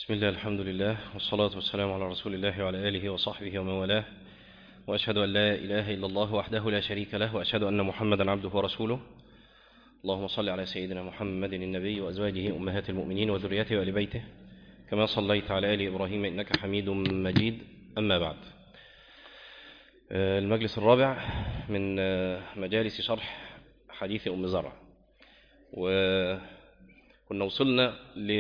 بسم الله الحمد لله والصلاة والسلام على رسول الله وعلى آله وصحبه ومن والاه وأشهد أن لا إله إلا الله وحده لا شريك له وأشهد أن محمدا عبده ورسوله اللهم صل على سيدنا محمد النبي وأزواجه أمهات المؤمنين وذريته وآل بيته كما صليت على آل إبراهيم إنك حميد مجيد أما بعد المجلس الرابع من مجالس شرح حديث أم زرع وكنا وصلنا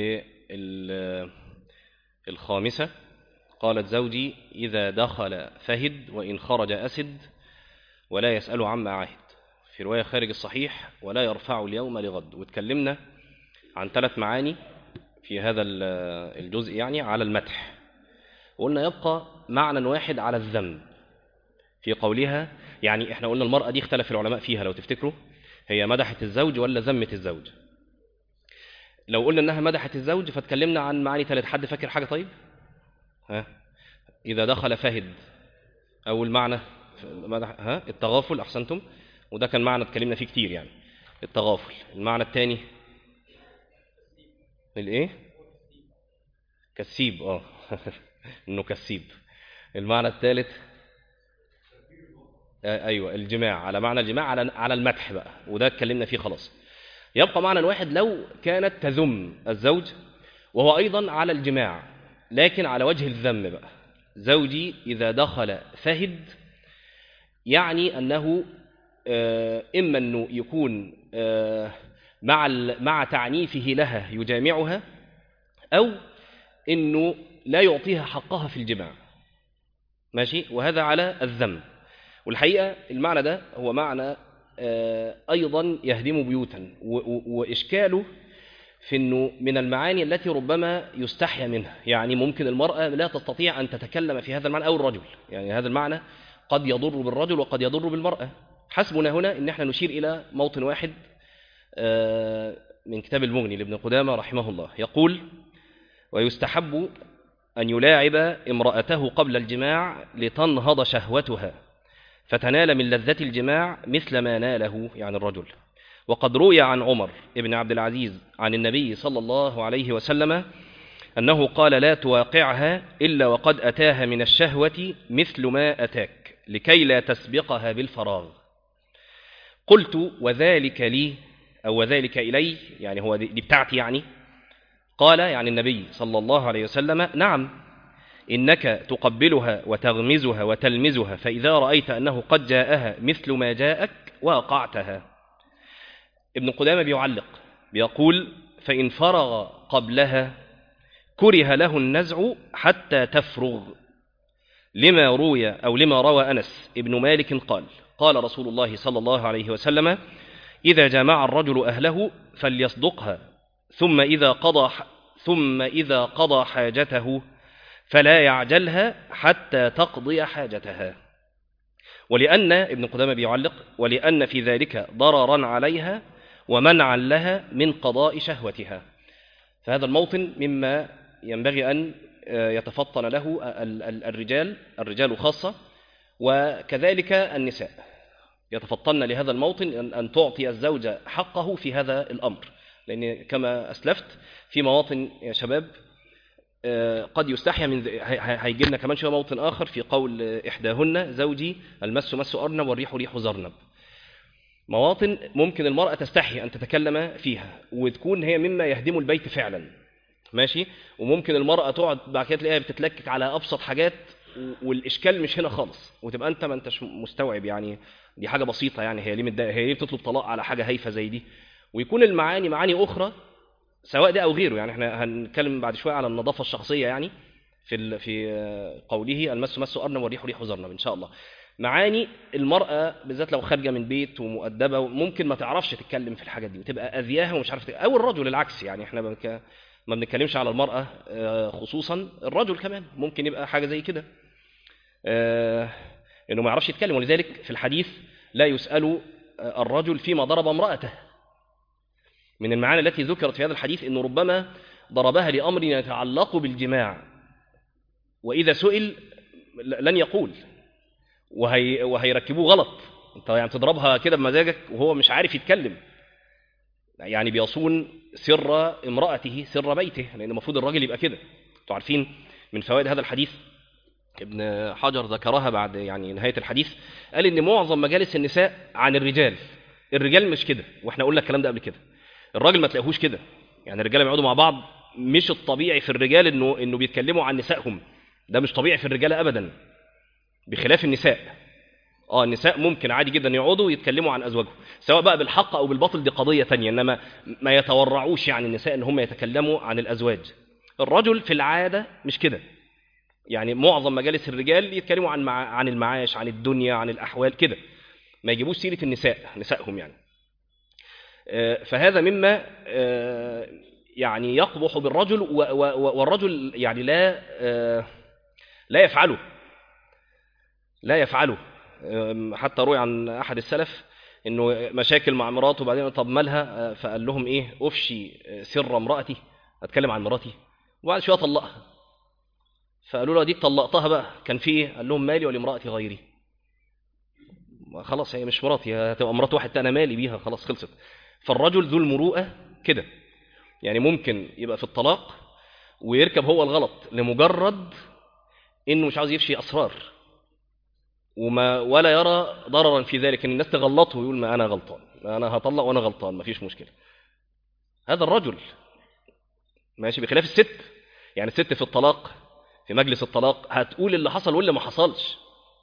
للخامسة قالت زوجي إذا دخل فهد وإن خرج أسد ولا يسأل عما عهد في رواية خارج الصحيح ولا يرفع اليوم لغد واتكلمنا عن ثلاث معاني في هذا الجزء يعني على المدح قلنا يبقى معنى واحد على الذم في قولها يعني احنا قلنا المرأة دي اختلف العلماء فيها لو تفتكروا هي مدحت الزوج ولا ذمت الزوج لو قلنا انها مدحت الزوج فتكلمنا عن معاني ثلاث حد فاكر حاجة طيب ها إذا دخل فهد أول معنى مدح ها التغافل أحسنتم وده كان معنى اتكلمنا فيه كتير يعني التغافل المعنى الثاني الايه كسيب اه انه كسيب المعنى الثالث آه ايوه الجماع على معنى الجماع على على المدح بقى وده اتكلمنا فيه خلاص يبقى معنى واحد لو كانت تذم الزوج وهو ايضا على الجماع لكن على وجه الذم بقى زوجي اذا دخل فهد يعني انه آه اما انه يكون آه مع مع تعنيفه لها يجامعها او انه لا يعطيها حقها في الجماع ماشي وهذا على الذم والحقيقه المعنى ده هو معنى آه ايضا يهدم بيوتا واشكاله في انه من المعاني التي ربما يستحيا منها يعني ممكن المراه لا تستطيع ان تتكلم في هذا المعنى او الرجل يعني هذا المعنى قد يضر بالرجل وقد يضر بالمراه حسبنا هنا ان احنا نشير الى موطن واحد من كتاب المغني لابن قدامة رحمه الله يقول ويستحب أن يلاعب امرأته قبل الجماع لتنهض شهوتها فتنال من لذة الجماع مثل ما ناله يعني الرجل وقد روي عن عمر ابن عبد العزيز عن النبي صلى الله عليه وسلم أنه قال لا تواقعها إلا وقد أتاها من الشهوة مثل ما أتاك لكي لا تسبقها بالفراغ قلت وذلك لي أو وذلك إلي يعني هو دي بتاعتي يعني قال يعني النبي صلى الله عليه وسلم نعم إنك تقبلها وتغمزها وتلمزها فإذا رأيت أنه قد جاءها مثل ما جاءك واقعتها ابن قدامة بيعلق بيقول فإن فرغ قبلها كره له النزع حتى تفرغ لما روي أو لما روى أنس ابن مالك قال قال رسول الله صلى الله عليه وسلم إذا جامع الرجل أهله فليصدقها ثم إذا قضى ثم إذا قضى حاجته فلا يعجلها حتى تقضي حاجتها ولأن ابن قدامة بيعلق ولأن في ذلك ضررا عليها ومنعا لها من قضاء شهوتها فهذا الموطن مما ينبغي أن يتفطن له الرجال الرجال خاصة وكذلك النساء يتفطن لهذا الموطن أن تعطي الزوجة حقه في هذا الأمر لأن كما أسلفت في مواطن يا شباب قد يستحيا من هيجي لنا كمان شويه موطن آخر في قول إحداهن زوجي المس مس أرنب والريح ريح زرنب مواطن ممكن المرأة تستحي أن تتكلم فيها وتكون هي مما يهدم البيت فعلا ماشي وممكن المرأة تقعد بعد كده تلاقيها بتتلكك على أبسط حاجات والإشكال مش هنا خالص وتبقى أنت ما أنتش مستوعب يعني دي حاجة بسيطة يعني هي ليه متضايقة هي ليه بتطلب طلاق على حاجة هايفة زي دي ويكون المعاني معاني أخرى سواء ده أو غيره يعني احنا هنتكلم بعد شوية على النظافة الشخصية يعني في في قوله المس مس أرنب والريح ريح زرنب إن شاء الله معاني المرأة بالذات لو خارجة من بيت ومؤدبة ممكن ما تعرفش تتكلم في الحاجات دي وتبقى أذياها ومش عارف أو الرجل العكس يعني احنا ما بنتكلمش على المرأة خصوصا الرجل كمان ممكن يبقى حاجة زي كده انه ما يعرفش يتكلم ولذلك في الحديث لا يسأل الرجل فيما ضرب امرأته من المعاني التي ذكرت في هذا الحديث انه ربما ضربها لامر يتعلق بالجماع واذا سئل لن يقول وهي وهيركبوه غلط انت يعني تضربها كده بمزاجك وهو مش عارف يتكلم يعني بيصون سر امرأته سر بيته لان المفروض الراجل يبقى كده انتوا عارفين من فوائد هذا الحديث ابن حجر ذكرها بعد يعني نهاية الحديث قال إن معظم مجالس النساء عن الرجال الرجال مش كده واحنا قلنا الكلام ده قبل كده الراجل ما تلاقيهوش كده يعني الرجاله بيقعدوا مع بعض مش الطبيعي في الرجال انه انه بيتكلموا عن نسائهم ده مش طبيعي في الرجاله ابدا بخلاف النساء اه النساء ممكن عادي جدا يقعدوا ويتكلموا عن ازواجهم سواء بقى بالحق او بالباطل دي قضيه ثانيه انما ما يتورعوش يعني النساء ان هم يتكلموا عن الازواج الرجل في العاده مش كده يعني معظم مجالس الرجال يتكلموا عن مع... عن المعاش عن الدنيا عن الاحوال كده ما يجيبوش سيره النساء نسائهم يعني آه، فهذا مما آه، يعني يقبح بالرجل و... و... والرجل يعني لا آه، لا يفعله لا يفعله آم، حتى روي عن احد السلف انه مشاكل مع مراته وبعدين طب مالها آه، فقال لهم ايه افشي آه، سر امراتي اتكلم عن مراتي وبعد شويه طلقها فقالوا له ديك طلقتها بقى كان في ايه قال لهم مالي ولامراتي غيري ما خلاص هي مش مراتي هي هتبقى مرات واحد تاني انا مالي بيها خلاص خلصت فالرجل ذو المروءه كده يعني ممكن يبقى في الطلاق ويركب هو الغلط لمجرد انه مش عاوز يفشي اسرار وما ولا يرى ضررا في ذلك ان الناس تغلطه ويقول ما انا غلطان انا هطلق وانا غلطان مفيش مشكله هذا الرجل ماشي بخلاف الست يعني الست في الطلاق في مجلس الطلاق هتقول اللي حصل واللي ما حصلش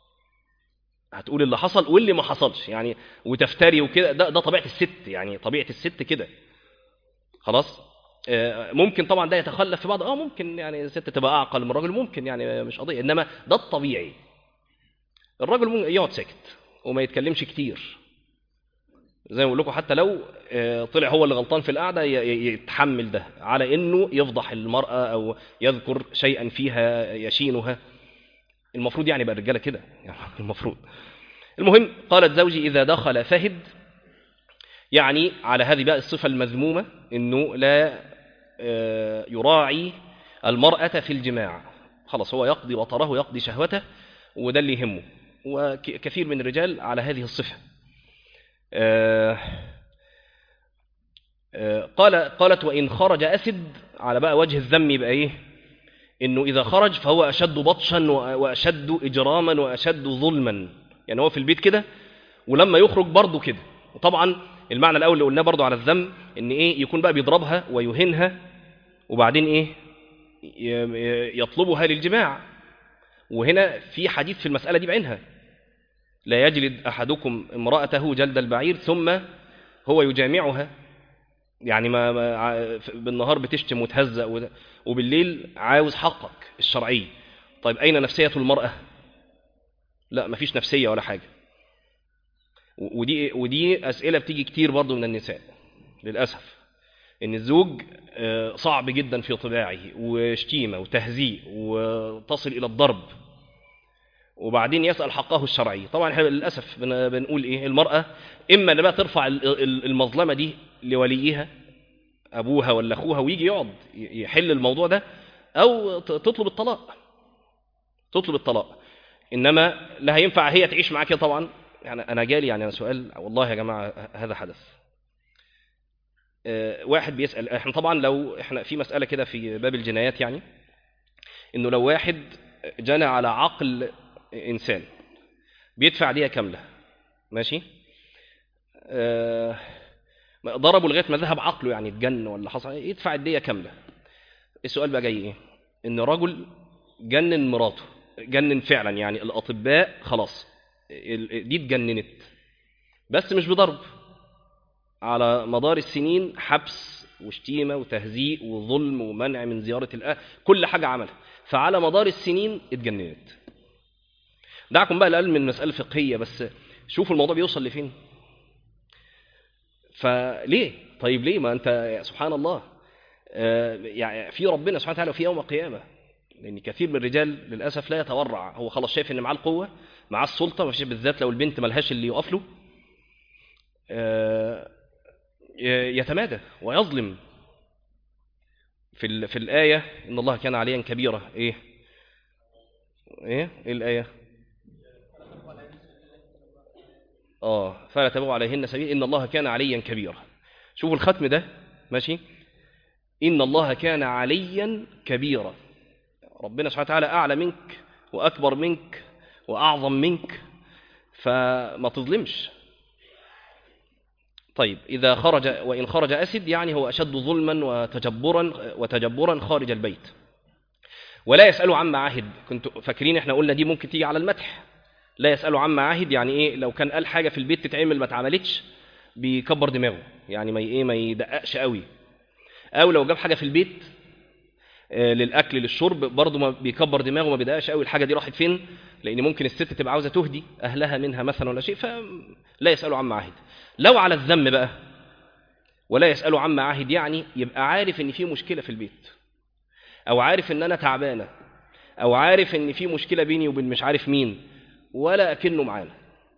هتقول اللي حصل واللي ما حصلش يعني وتفتري وكده ده ده طبيعه الست يعني طبيعه الست كده خلاص آه، ممكن طبعا ده يتخلف في بعض اه ممكن يعني الست تبقى اعقل من الراجل ممكن يعني مش قضيه انما ده الطبيعي الراجل ممكن يقعد ساكت وما يتكلمش كتير زي ما بقول لكم حتى لو آه، طلع هو اللي غلطان في القعده ي- ي- يتحمل ده على انه يفضح المراه او يذكر شيئا فيها يشينها المفروض يعني يبقى الرجاله كده يعني المفروض المهم قالت زوجي اذا دخل فهد يعني على هذه بقى الصفه المذمومه انه لا آه، يراعي المراه في الجماع خلاص هو يقضي وطره يقضي شهوته وده اللي يهمه وكثير من الرجال على هذه الصفه آه، آه، قال قالت وإن خرج أسد على بقى وجه الذم يبقى إيه إنه إذا خرج فهو أشد بطشا وأ- وأشد إجراما وأشد ظلما يعني هو في البيت كده ولما يخرج برضه كده وطبعا المعنى الأول اللي قلناه برضه على الذم إن إيه يكون بقى بيضربها ويهينها وبعدين إيه ي- يطلبها للجماع وهنا في حديث في المسألة دي بعينها لا يجلد أحدكم امرأته جلد البعير ثم هو يجامعها يعني ما, ما ع- بالنهار بتشتم وتهزأ وده- وبالليل عاوز حقك الشرعي طيب أين نفسية المرأة لا مفيش نفسية ولا حاجة و- ودي ودي أسئلة بتيجي كتير برضو من النساء للأسف إن الزوج آه، صعب جدا في طباعه وشتيمة وتهزيء وتصل إلى الضرب وبعدين يسأل حقه الشرعي طبعا احنا للأسف بن- بنقول إيه المرأة إما أن بقى ترفع ال- ال- المظلمة دي لوليها أبوها ولا أخوها ويجي يقعد ي- يحل الموضوع ده أو ت- تطلب الطلاق تطلب الطلاق إنما لا هينفع هي تعيش معاه كده طبعا يعني أنا جالي يعني أنا سؤال والله يا جماعة هذا حدث آه، واحد بيسأل احنا طبعا لو احنا في مسألة كده في باب الجنايات يعني انه لو واحد جنى على عقل انسان بيدفع دية كاملة ماشي آه، ضربه لغاية ما ذهب عقله يعني اتجن ولا حصل يدفع الدية كاملة السؤال بقى جاي ايه ان رجل جنن مراته جنن فعلا يعني الاطباء خلاص ال- دي اتجننت بس مش بضرب على مدار السنين حبس وشتيمة وتهزيء وظلم ومنع من زيارة الأهل كل حاجة عملها فعلى مدار السنين اتجننت دعكم بقى الأقل من مسألة فقهية بس شوفوا الموضوع بيوصل لفين فليه طيب ليه ما أنت سبحان الله آه، يعني في ربنا سبحانه وتعالى في يوم القيامة لأن كثير من الرجال للأسف لا يتورع هو خلاص شايف إن معاه القوة معاه السلطة مفيش بالذات لو البنت ملهاش اللي يقف له آه، يتمادى ويظلم في ال- في الآية إن الله كان عليا كبيرا إيه؟ إيه؟ إيه الآية؟ آه فلا تبغوا عليهن سبيل إن الله كان عليا كبيرا شوفوا الختم ده ماشي إن الله كان عليا كبيرا ربنا سبحانه وتعالى أعلى منك وأكبر منك وأعظم منك فما تظلمش طيب إذا خرج وإن خرج أسد يعني هو أشد ظلما وتجبرا وتجبرا خارج البيت ولا يسأل عما عهد كنت فاكرين احنا قلنا دي ممكن تيجي على المدح لا يسأل عما عهد يعني ايه لو كان قال حاجة في البيت تتعمل ما اتعملتش بيكبر دماغه يعني ما ايه ما يدققش قوي او لو جاب حاجة في البيت آه، للاكل للشرب برضه ما بيكبر دماغه ما بيدققش قوي الحاجة دي راحت فين لان ممكن الست تبقى عاوزة تهدي اهلها منها مثلا ولا شيء فلا يسأل عما عهد لو على الذم بقى ولا يسأل عما عهد يعني يبقى عارف ان في مشكلة في البيت او عارف ان انا تعبانه او عارف ان في مشكله بيني وبين مش عارف مين ولا اكنه معانا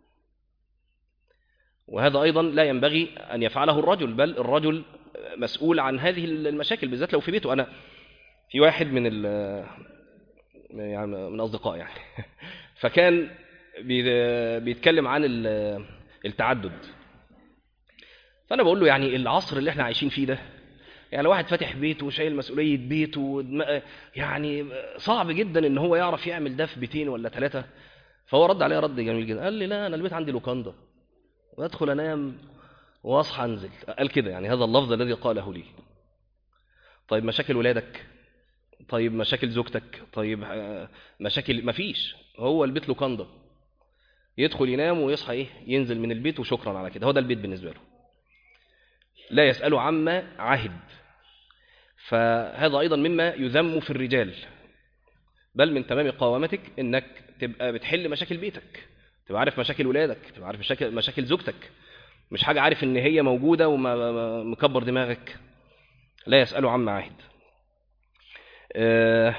وهذا ايضا لا ينبغي ان يفعله الرجل بل الرجل مسؤول عن هذه المشاكل بالذات لو في بيته انا في واحد من ال يعني من اصدقائي يعني فكان بي- بيتكلم عن ال- التعدد فانا بقول له يعني العصر اللي احنا عايشين فيه ده يعني واحد فاتح بيته وشايل مسؤولية بيته ودم- يعني صعب جدا ان هو يعرف يعمل ده في بيتين ولا ثلاثة فهو رد عليا رد جميل جدا قال لي لا انا البيت عندي لوكاندا وادخل انام واصحى انزل قال كده يعني هذا اللفظ الذي قاله لي طيب مشاكل ولادك طيب مشاكل زوجتك طيب آه، مشاكل مفيش هو البيت لوكاندا يدخل ينام ويصحى ايه ينزل من البيت وشكرا على كده هو ده البيت بالنسبه له لا يسأل عما عهد فهذا أيضا مما يذم في الرجال بل من تمام قوامتك إنك تبقى بتحل مشاكل بيتك تبقى عارف مشاكل ولادك تبقى عارف مشاكل, مشاكل زوجتك مش حاجة عارف إن هي موجودة ومكبر دماغك لا يسأل عما عهد آه،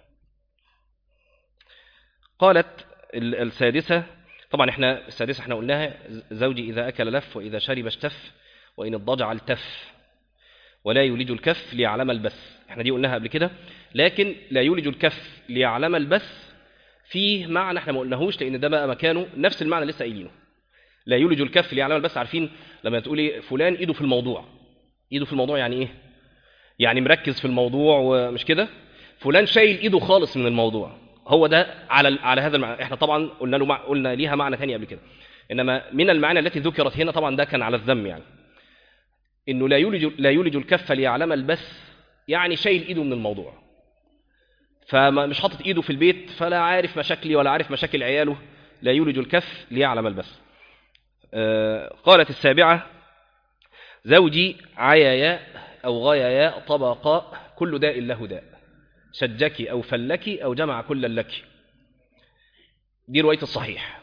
قالت ال- السادسة طبعا احنا السادسة احنا قلناها زوجي إذا أكل لف وإذا شرب اشتف وإن الضجع التف ولا يولج الكف ليعلم البث احنا دي قلناها قبل كده لكن لا يولج الكف ليعلم البث فيه معنى احنا ما قلناهوش لان ده بقى مكانه نفس المعنى اللي لسه قايلينه لا يولج الكف ليعلم البث عارفين لما تقولي فلان ايده في الموضوع ايده في الموضوع يعني ايه يعني مركز في الموضوع ومش كده فلان شايل ايده خالص من الموضوع هو ده على على هذا المعنى احنا طبعا قلنا له مع... قلنا ليها معنى ثاني قبل كده انما من المعاني التي ذكرت هنا طبعا ده كان على الذم يعني انه لا يولج لا يولج الكف ليعلم البث يعني شايل ايده من الموضوع فمش حاطط ايده في البيت فلا عارف مشاكلي ولا عارف مشاكل عياله لا يولج الكف ليعلم البث آه، قالت السابعة زوجي عيايا أو غيايا طبقاء كل داء له داء شجك أو فلك أو جمع كل لك دي رواية الصحيح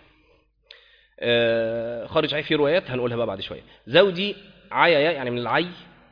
آه، خارج عي في روايات هنقولها بقى بعد شوية زوجي عيايا يعني من العي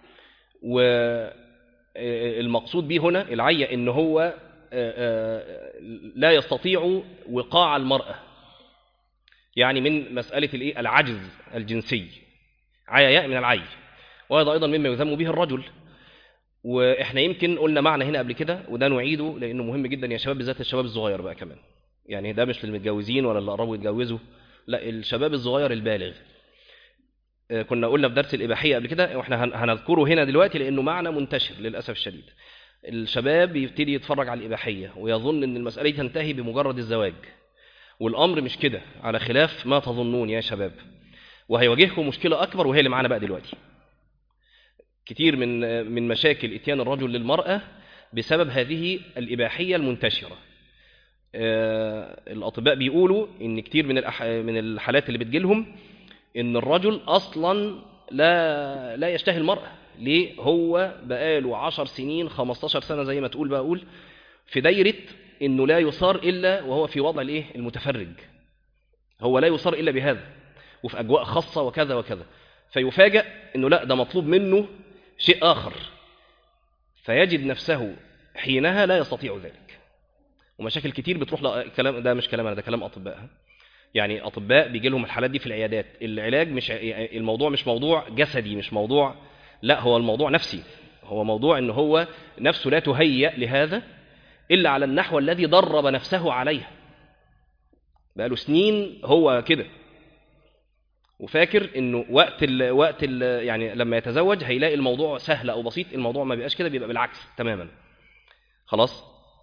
والمقصود به هنا العي إن هو آه، آه، لا يستطيع وقاع المرأة يعني من مسألة الإيه؟ العجز الجنسي عيايا من العي وهذا أيضا مما يذم به الرجل وإحنا يمكن قلنا معنى هنا قبل كده وده نعيده لأنه مهم جدا يا شباب بالذات الشباب الصغير بقى كمان يعني ده مش للمتجوزين ولا اللي قربوا يتجوزوا لا الشباب الصغير البالغ آه، كنا قلنا في درس الإباحية قبل كده واحنا هن- هنذكره هنا دلوقتي لأنه معنى منتشر للأسف الشديد الشباب يبتدي يتفرج على الإباحية ويظن أن المسألة دي تنتهي بمجرد الزواج والأمر مش كده على خلاف ما تظنون يا شباب وهيواجهكم مشكلة أكبر وهي اللي معانا بقى دلوقتي كتير من من مشاكل إتيان الرجل للمرأة بسبب هذه الإباحية المنتشرة آه، الأطباء بيقولوا إن كتير من الأح... من الحالات اللي بتجيلهم إن الرجل أصلا لا لا يشتهي المرأة ليه هو بقاله عشر سنين 15 سنة زي ما تقول بقول في دايرة إنه لا يصار إلا وهو في وضع الإيه المتفرج هو لا يصار إلا بهذا وفي أجواء خاصة وكذا وكذا فيفاجأ إنه لا ده مطلوب منه شيء آخر فيجد نفسه حينها لا يستطيع ذلك ومشاكل كتير بتروح ل- كلام ده مش كلام انا ده كلام اطباء ها؟ يعني اطباء بيجي لهم الحالات دي في العيادات العلاج مش ع- الموضوع مش موضوع جسدي مش موضوع لا هو الموضوع نفسي هو موضوع ان هو نفسه لا تهيأ لهذا الا على النحو الذي درب نفسه عليه بقاله سنين هو كده وفاكر انه وقت ال وقت ال يعني لما يتزوج هيلاقي الموضوع سهل او بسيط الموضوع ما بيبقاش كده بيبقى بالعكس تماما خلاص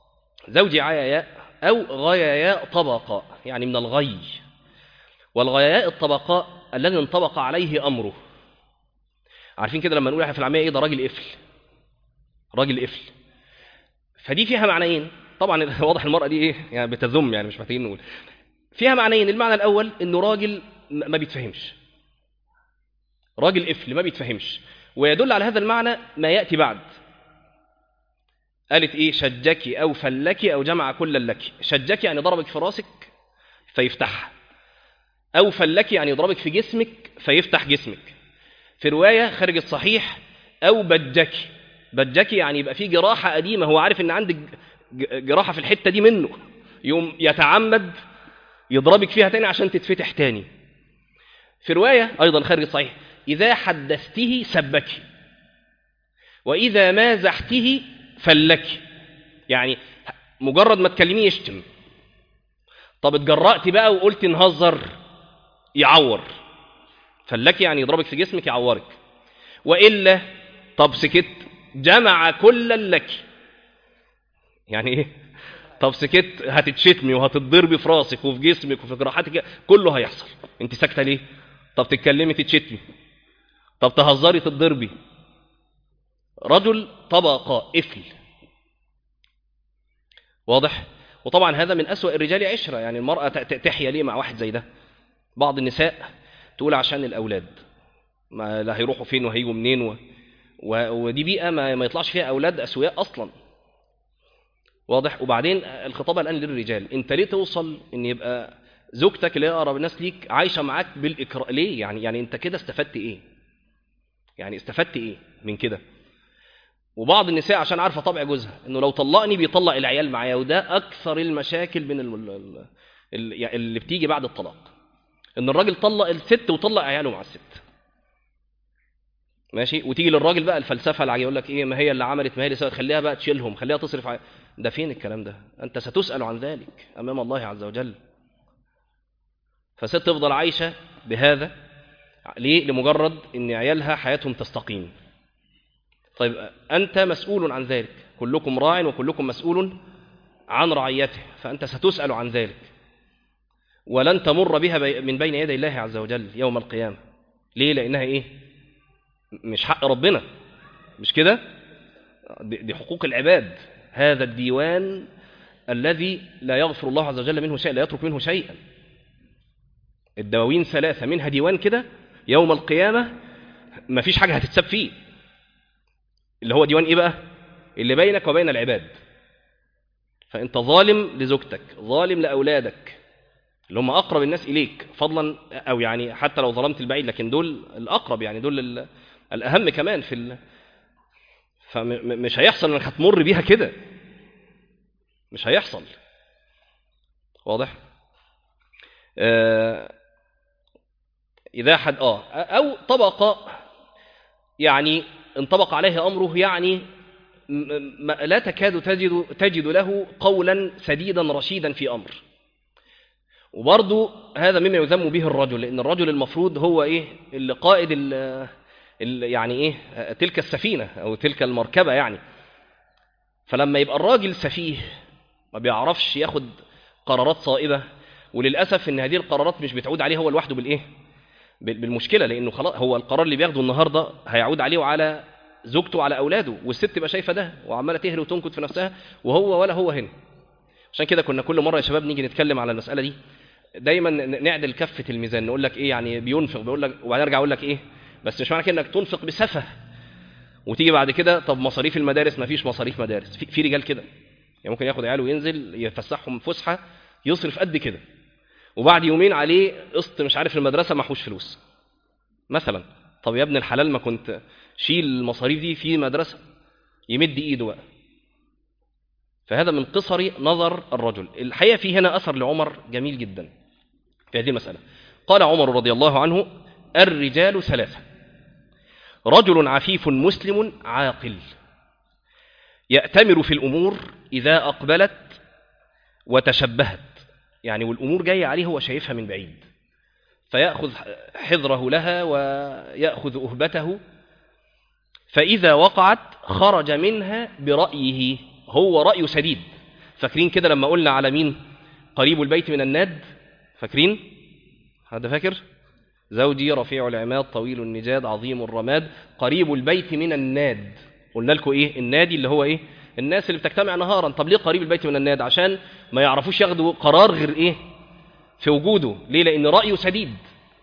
زوجي عياياء أو غياياء طبقاء يعني من الغي والغياياء الطبقاء الذي انطبق عليه أمره عارفين كده لما نقول احنا في العامية ايه ده راجل قفل راجل قفل فدي فيها معنيين طبعا واضح المرأة دي ايه يعني بتذم يعني مش محتاجين نقول فيها معنيين المعنى الأول إنه راجل ما بيتفهمش راجل قفل ما بيتفهمش ويدل على هذا المعنى ما يأتي بعد قالت ايه شجك او فلك او جمع كل لك شجك يعني ضربك في راسك فيفتحها او فلك يعني يضربك في جسمك فيفتح جسمك في روايه خارج الصحيح او بجك بجك يعني يبقى في جراحه قديمه هو عارف ان عندك جراحه في الحته دي منه يوم يتعمد يضربك فيها تاني عشان تتفتح تاني في روايه ايضا خارج الصحيح اذا حدثته سبك واذا مازحته فلك يعني مجرد ما تكلميه يشتم طب اتجرأت بقى وقلت نهزر يعور فلك يعني يضربك في جسمك يعورك وإلا طب سكت جمع كل لك يعني ايه طب سكت هتتشتمي وهتتضربي في راسك وفي جسمك وفي جراحاتك كله هيحصل انت ساكته ليه طب تتكلمي تتشتمي طب تهزري تتضربي رجل طبقة قفل واضح وطبعا هذا من أسوأ الرجال عشرة يعني المرأة تحيا ليه مع واحد زي ده بعض النساء تقول عشان الأولاد ما لا هيروحوا فين وهيجوا منين و... و... ودي بيئة ما... ما يطلعش فيها أولاد أسوياء أصلا واضح وبعدين الخطابة الآن للرجال أنت ليه توصل أن يبقى زوجتك اللي هي أقرب الناس ليك عايشة معاك بالإكراه ليه يعني يعني أنت كده استفدت إيه يعني استفدت إيه من كده وبعض النساء عشان عارفه طبع جوزها انه لو طلقني بيطلق العيال معايا وده اكثر المشاكل من اللي بتيجي بعد الطلاق ان الراجل طلق الست وطلق عياله مع الست ماشي وتيجي للراجل بقى الفلسفه اللي يقول لك ايه ما هي اللي عملت ما هي اللي سوت خليها بقى تشيلهم خليها تصرف ع... ده فين الكلام ده انت ستسال عن ذلك امام الله عز وجل فست تفضل عايشه بهذا ليه لمجرد ان عيالها حياتهم تستقيم طيب أنت مسؤول عن ذلك كلكم راع وكلكم مسؤول عن رعيته فأنت ستسأل عن ذلك ولن تمر بها من بين يدي الله عز وجل يوم القيامة ليه لأنها إيه مش حق ربنا مش كده دي حقوق العباد هذا الديوان الذي لا يغفر الله عز وجل منه شيئا لا يترك منه شيئا الدواوين ثلاثة منها ديوان كده يوم القيامة ما فيش حاجة هتتساب فيه اللي هو ديوان ايه بقى اللي بينك وبين العباد فانت ظالم لزوجتك ظالم لاولادك اللي هم اقرب الناس اليك فضلا او يعني حتى لو ظلمت البعيد لكن دول الاقرب يعني دول الاهم كمان في ال... فمش هيحصل انك هتمر بيها كده مش هيحصل واضح آه اذا حد اه او طبقه يعني انطبق عليه أمره يعني لا تكاد تجد, تجد له قولا سديدا رشيدا في أمر وبرضو هذا مما يذم به الرجل لأن الرجل المفروض هو إيه اللي قائد ال ال يعني إيه تلك السفينة أو تلك المركبة يعني فلما يبقى الراجل سفيه ما بيعرفش ياخد قرارات صائبة وللأسف إن هذه القرارات مش بتعود عليه هو لوحده بالإيه بالمشكله لانه خلاص هو القرار اللي بياخده النهارده هيعود عليه وعلى زوجته وعلى اولاده والست تبقى شايفه ده وعماله تهري وتنكد في نفسها وهو ولا هو هنا عشان كده كنا كل مره يا شباب نيجي نتكلم على المساله دي دايما نعدل كفه الميزان نقول لك ايه يعني بينفق بيقول لك وبعدين ارجع اقول لك ايه بس مش معنى كده انك تنفق بسفه وتيجي بعد كده طب مصاريف المدارس ما فيش مصاريف مدارس في, في رجال كده يعني ممكن ياخد عياله وينزل يفسحهم فسحه يصرف قد كده وبعد يومين عليه قسط مش عارف المدرسه محوش فلوس مثلا طب يا ابن الحلال ما كنت شيل المصاريف دي في مدرسه يمد ايده بقى فهذا من قصر نظر الرجل الحقيقه في هنا اثر لعمر جميل جدا في هذه المساله قال عمر رضي الله عنه الرجال ثلاثه رجل عفيف مسلم عاقل يأتمر في الأمور إذا أقبلت وتشبهت يعني والأمور جاية عليه هو شايفها من بعيد فيأخذ حذره لها ويأخذ أهبته فإذا وقعت خرج منها برأيه هو رأي سديد فاكرين كده لما قلنا على مين قريب البيت من الناد فاكرين حد فاكر زوجي رفيع العماد طويل النجاد عظيم الرماد قريب البيت من الناد قلنا لكم ايه النادي اللي هو ايه الناس اللي بتجتمع نهارا طب ليه قريب البيت من الناد عشان ما يعرفوش ياخدوا قرار غير ايه في وجوده ليه لان رايه سديد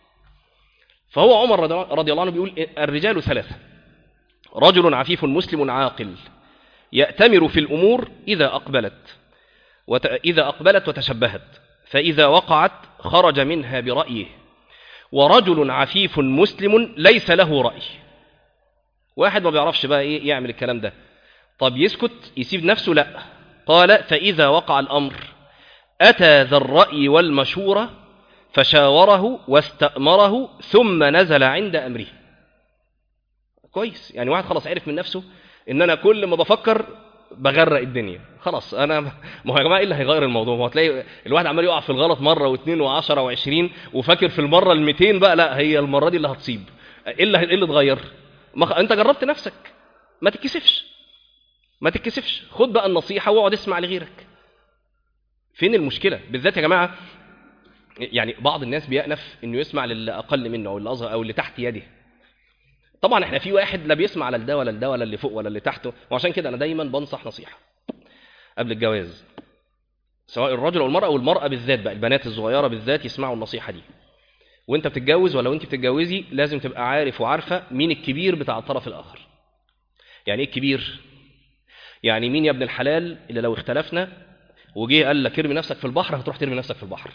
فهو عمر رضي الله عنه بيقول الرجال ثلاثه رجل عفيف مسلم عاقل يأتمر في الأمور إذا أقبلت وت... إذا أقبلت وتشبهت فإذا وقعت خرج منها برأيه ورجل عفيف مسلم ليس له رأي واحد ما بيعرفش بقى إيه يعمل الكلام ده طب يسكت يسيب نفسه لا قال فإذا وقع الأمر أتى ذا الرأي والمشورة فشاوره واستأمره ثم نزل عند أمره كويس يعني واحد خلاص عرف من نفسه ان انا كل ما بفكر بغرق الدنيا خلاص انا ما هو يا جماعه ايه اللي هيغير الموضوع ما هو تلاقي الواحد عمال يقع في الغلط مره واثنين وعشرة وعشرين وفاكر في المره ال200 بقى لا هي المره دي اللي هتصيب ايه اللي ايه اللي اتغير ما خ... انت جربت نفسك ما تتكسفش ما تتكسفش خد بقى النصيحه واقعد اسمع لغيرك فين المشكله بالذات يا جماعه يعني بعض الناس بيأنف انه يسمع للي اقل منه او اللي اصغر او اللي تحت يده طبعا احنا في واحد لا بيسمع لا لده ولا لده ولا اللي فوق ولا اللي تحته وعشان كده انا دايما بنصح نصيحه قبل الجواز سواء الرجل او المراه والمراه بالذات بقى البنات الصغيره بالذات يسمعوا النصيحه دي وانت بتتجوز ولا وانت بتتجوزي لازم تبقى عارف وعارفه مين الكبير بتاع الطرف الاخر يعني ايه الكبير يعني مين يا ابن الحلال اللي لو اختلفنا وجه قال لك ارمي نفسك في البحر هتروح ترمي نفسك في البحر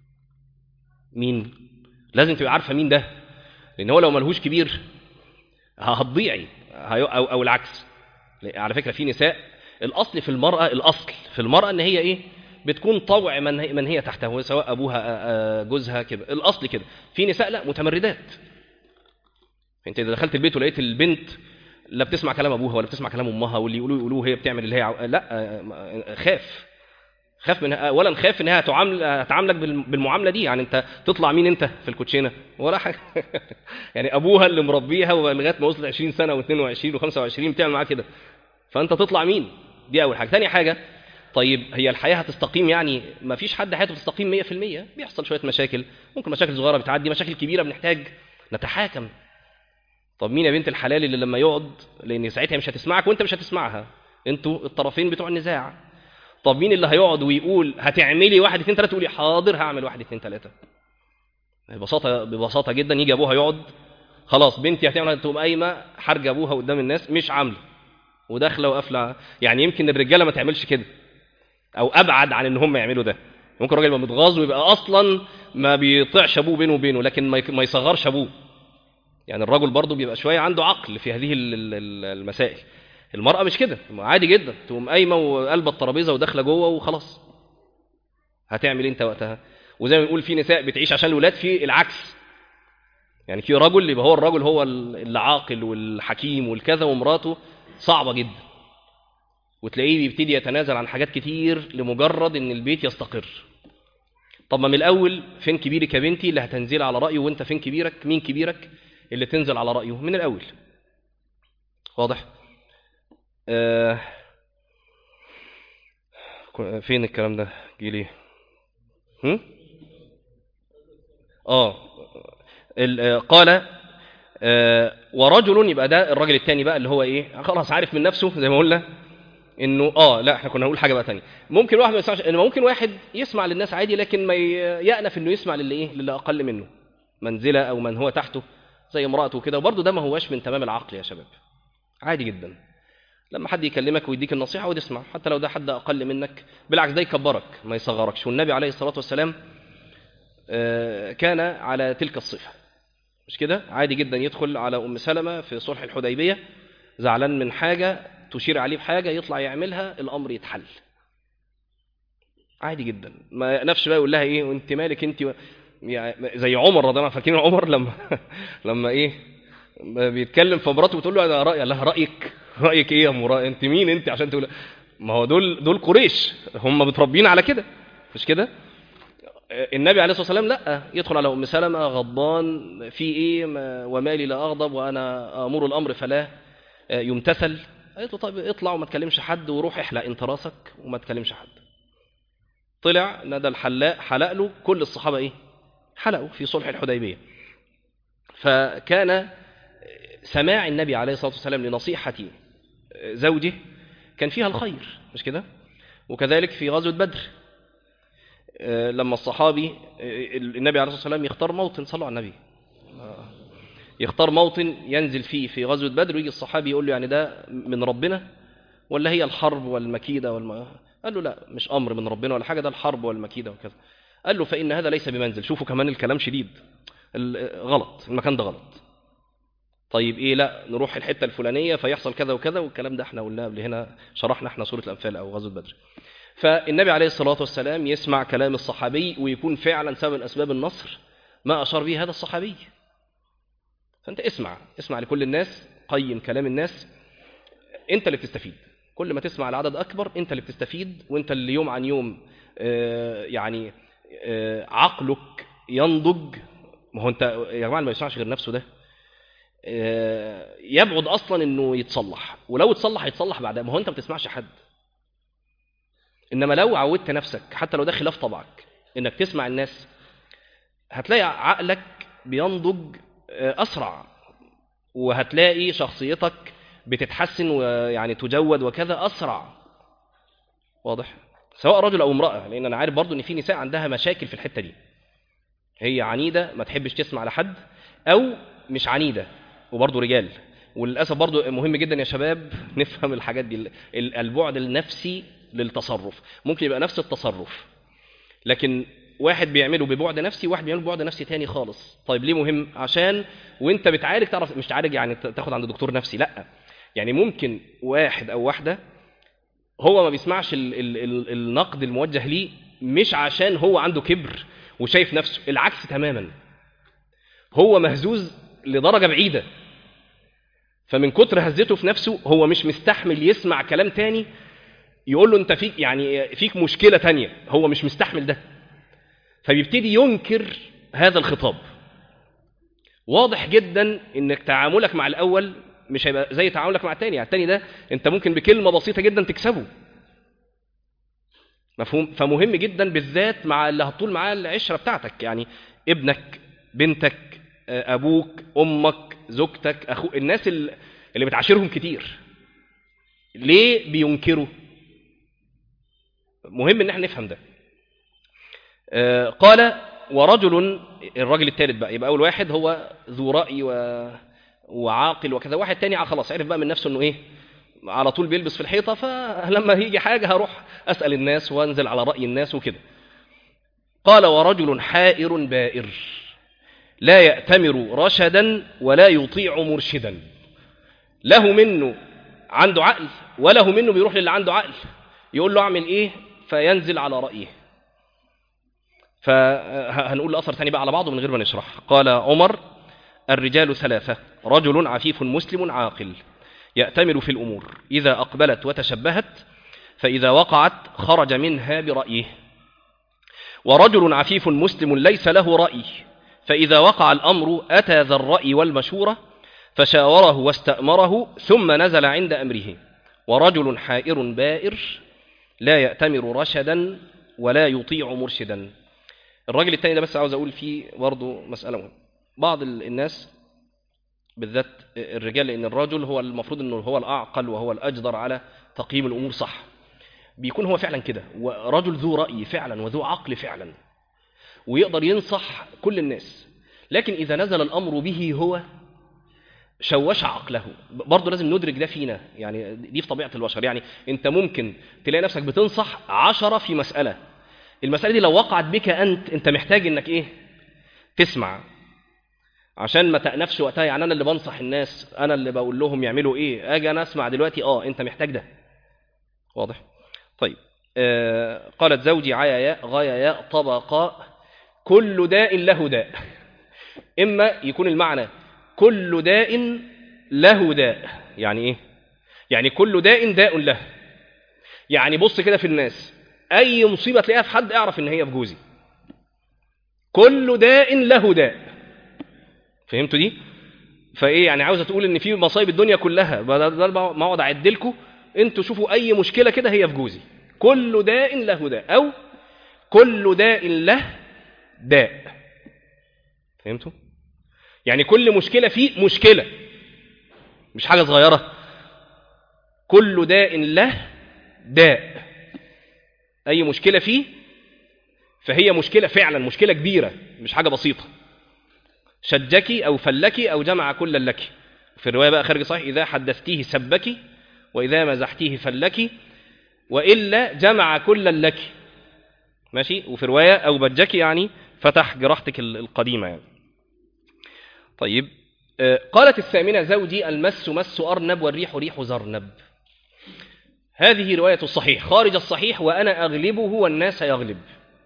مين لازم تبقى عارفه مين ده لان هو لو ملهوش كبير هتضيعي او او العكس على فكره في نساء الاصل في المراه الاصل في المراه ان هي ايه بتكون طوع من هي, من هي تحته سواء ابوها جوزها كده الاصل كده في نساء لا متمردات انت اذا دخلت البيت ولقيت البنت لا بتسمع كلام ابوها ولا بتسمع كلام امها واللي يقولوا يقولوه هي بتعمل اللي هي عو... لا خاف خاف من اولا خاف انها تعامل هتعاملك بالمعامله دي يعني انت تطلع مين انت في الكوتشينه ولا حاجه يعني ابوها اللي مربيها ولغايه ما وصلت 20 سنه و22 و25 بتعمل معاها كده فانت تطلع مين دي اول حاجه ثاني حاجه طيب هي الحياه هتستقيم يعني ما فيش حد حياته تستقيم 100% بيحصل شويه مشاكل ممكن مشاكل صغيره بتعدي مشاكل كبيره بنحتاج نتحاكم طب مين يا بنت الحلال اللي لما يقعد لان ساعتها مش هتسمعك وانت مش هتسمعها انتوا الطرفين بتوع النزاع طب مين اللي هيقعد ويقول هتعملي واحد اتنين تلاته تقولي حاضر هعمل واحد اتنين تلاته ببساطه ببساطه جدا يجي ابوها يقعد خلاص بنتي هتعمل تقوم قايمه حارجه ابوها قدام الناس مش عامله وداخله وقافله يعني يمكن الرجاله ما تعملش كده او ابعد عن ان هم يعملوا ده ممكن الراجل يبقى متغاظ ويبقى اصلا ما بيطيعش ابوه بينه وبينه لكن ما يصغرش ابوه يعني الرجل برضه بيبقى شويه عنده عقل في هذه المسائل المرأة مش كده عادي جدا تقوم قايمة وقلبة الترابيزة وداخلة جوه وخلاص هتعمل انت وقتها وزي ما بنقول في نساء بتعيش عشان الولاد في العكس يعني في رجل يبقى هو الرجل هو اللي عاقل والحكيم والكذا ومراته صعبة جدا وتلاقيه بيبتدي يتنازل عن حاجات كتير لمجرد ان البيت يستقر طب ما من الاول فين كبيرك يا بنتي اللي هتنزل على رايه وانت فين كبيرك مين كبيرك اللي تنزل على رايه من الاول واضح آه فين الكلام ده جيلي هم؟ اه قال آه ورجل يبقى ده الراجل الثاني بقى اللي هو ايه خلاص عارف من نفسه زي ما قلنا انه اه لا احنا كنا هنقول حاجه بقى ثانيه ممكن واحد ما يسمعش انه ممكن واحد يسمع للناس عادي لكن ما يأنف انه يسمع للي ايه للي اقل منه منزله او من هو تحته زي امراته كده وبرده ده ما هوش من تمام العقل يا شباب عادي جدا لما حد يكلمك ويديك النصيحه وتسمع حتى لو ده حد اقل منك بالعكس ده يكبرك ما يصغركش والنبي عليه الصلاه والسلام كان على تلك الصفه مش كده عادي جدا يدخل على ام سلمة في صلح الحديبيه زعلان من حاجه تشير عليه بحاجه يطلع يعملها الامر يتحل عادي جدا ما نفسه بقى يقول لها ايه وانت مالك انت و... يعني زي عمر رضي الله عنه فاكرين عمر لما لما ايه بيتكلم في مراته بتقول له انا رايي لها رايك رايك ايه يا مرا انت مين انت عشان تقول ما هو دول دول قريش هم متربيين على كده مش كده النبي عليه الصلاه والسلام لا يدخل على ام سلمة غضبان في ايه ومالي لا اغضب وانا امر الامر فلا يمتثل قالت له طيب اطلع وما تكلمش حد وروح احلق انت راسك وما تكلمش حد طلع نادى الحلاق حلق له كل الصحابة إيه حلقوا في صلح الحديبية فكان سماع النبي عليه الصلاة والسلام لنصيحة زوجه كان فيها الخير مش كده وكذلك في غزوة بدر آه، لما الصحابي آه، النبي عليه الصلاة والسلام يختار موطن صلوا على النبي آه، يختار موطن ينزل فيه في غزوة بدر ويجي الصحابي يقول له يعني ده من ربنا ولا هي الحرب والمكيدة والم... قال له لا مش أمر من ربنا ولا حاجة ده الحرب والمكيدة وكذا قال له فإن هذا ليس بمنزل شوفوا كمان الكلام شديد ال- غلط المكان ده غلط طيب ايه لا نروح الحته الفلانيه فيحصل كذا وكذا والكلام ده احنا قلناه قبل هنا شرحنا احنا سوره الانفال او غزوه بدر فالنبي عليه الصلاه والسلام يسمع كلام الصحابي ويكون فعلا سبب من اسباب النصر ما اشار به هذا الصحابي فانت اسمع اسمع لكل الناس قيم كلام الناس انت اللي بتستفيد كل ما تسمع لعدد اكبر انت اللي بتستفيد وانت اللي يوم عن يوم آه، يعني آه، عقلك ينضج ما هو انت يا جماعه اللي ما يسمعش غير نفسه ده آه، يبعد اصلا انه يتصلح ولو اتصلح هيتصلح بعدها ما هو انت ما بتسمعش حد انما لو عودت نفسك حتى لو ده خلاف طبعك انك تسمع الناس هتلاقي عقلك بينضج آه، اسرع وهتلاقي شخصيتك بتتحسن ويعني تجود وكذا اسرع واضح سواء رجل او امراه لان انا عارف برضو ان في نساء عندها مشاكل في الحته دي هي عنيده ما تحبش تسمع لحد او مش عنيده وبرضه رجال وللاسف برضه مهم جدا يا شباب نفهم الحاجات دي ال- البعد النفسي للتصرف ممكن يبقى نفس التصرف لكن واحد بيعمله ببعد نفسي واحد بيعمله ببعد نفسي تاني خالص طيب ليه مهم عشان وانت بتعالج تعرف مش تعالج يعني ت- تاخد عند دكتور نفسي لا يعني ممكن واحد او واحده هو ما بيسمعش ال ال ال النقد الموجه ليه مش عشان هو عنده كبر وشايف نفسه العكس تماما هو مهزوز لدرجة بعيدة فمن كتر هزته في نفسه هو مش مستحمل يسمع كلام تاني يقول له انت فيك يعني فيك مشكلة تانية هو مش مستحمل ده فبيبتدي ينكر هذا الخطاب واضح جدا انك تعاملك مع الاول مش هيبقى زي تعاملك مع التاني يعني التاني ده انت ممكن بكلمة بسيطة جدا تكسبه مفهوم فمهم جدا بالذات مع اللي هتطول معاه العشرة بتاعتك يعني ابنك بنتك ابوك امك زوجتك اخوك الناس ال- اللي بتعاشرهم كتير ليه بينكروا مهم ان احنا نفهم ده آه، قال ورجل الراجل الثالث بقى يبقى اول واحد هو ذو راي و... وعاقل وكذا واحد تاني خلاص عرف بقى من نفسه انه ايه على طول بيلبس في الحيطه فلما يجي حاجه هروح اسال الناس وانزل على راي الناس وكده قال ورجل حائر بائر لا يأتمر رشدا ولا يطيع مرشدا له منه عنده عقل وله منه بيروح للي عنده عقل يقول له اعمل ايه فينزل على رأيه فهنقول الأثر ثاني بقى على بعضه من غير ما نشرح قال عمر الرجال ثلاثة رجل عفيف مسلم عاقل يأتمر في الأمور إذا أقبلت وتشبهت فإذا وقعت خرج منها برأيه ورجل عفيف مسلم ليس له رأي فإذا وقع الأمر أتى ذا الرأي والمشورة فشاوره واستأمره ثم نزل عند أمره ورجل حائر بائر لا يأتمر رشدا ولا يطيع مرشدا الراجل التاني ده بس عاوز أقول فيه برضه مسألة مهمة بعض ال- الناس بالذات الرجال لأن الرجل هو المفروض أنه هو الأعقل وهو الأجدر على تقييم الأمور صح بيكون هو فعلا كده ورجل ذو رأي فعلا وذو عقل فعلا ويقدر ينصح كل الناس لكن إذا نزل الأمر به هو شوش عقله برضه لازم ندرك ده فينا يعني دي في طبيعة البشر يعني أنت ممكن تلاقي نفسك بتنصح عشرة في مسألة المسألة دي لو وقعت بك أنت أنت محتاج إنك إيه تسمع عشان ما تأنفش وقتها يعني أنا اللي بنصح الناس أنا اللي بقول لهم يعملوا إيه أجي أنا أسمع دلوقتي أه أنت محتاج ده واضح طيب آه قالت زوجي عيا غايا طبقاء كل داء له داء إما يكون المعنى كل داء له داء يعني إيه يعني كل داء داء له يعني بص كده في الناس أي مصيبة تلاقيها في حد اعرف إن هي في جوزي كل داء له داء فهمتوا دي فايه يعني عاوزه تقول ان في مصايب الدنيا كلها بدل ما اقعد اعد لكم انتوا شوفوا اي مشكله كده هي في جوزي كل داء له داء او كل داء له داء فهمتوا يعني كل مشكلة فيه مشكلة مش حاجة صغيرة كل داء له داء أي مشكلة فيه فهي مشكلة فعلا مشكلة كبيرة مش حاجة بسيطة شجك أو فلك أو جمع كل لك في الرواية بقى خارج صحيح إذا حدثتيه سبك وإذا مزحتيه فلك وإلا جمع كل لك ماشي وفي رواية أو بجك يعني فتح جراحتك القديمة يعني طيب آه، قالت الثامنة زوجي المس مس أرنب والريح ريح زرنب هذه رواية الصحيح خارج الصحيح وأنا أغلبه والناس يغلب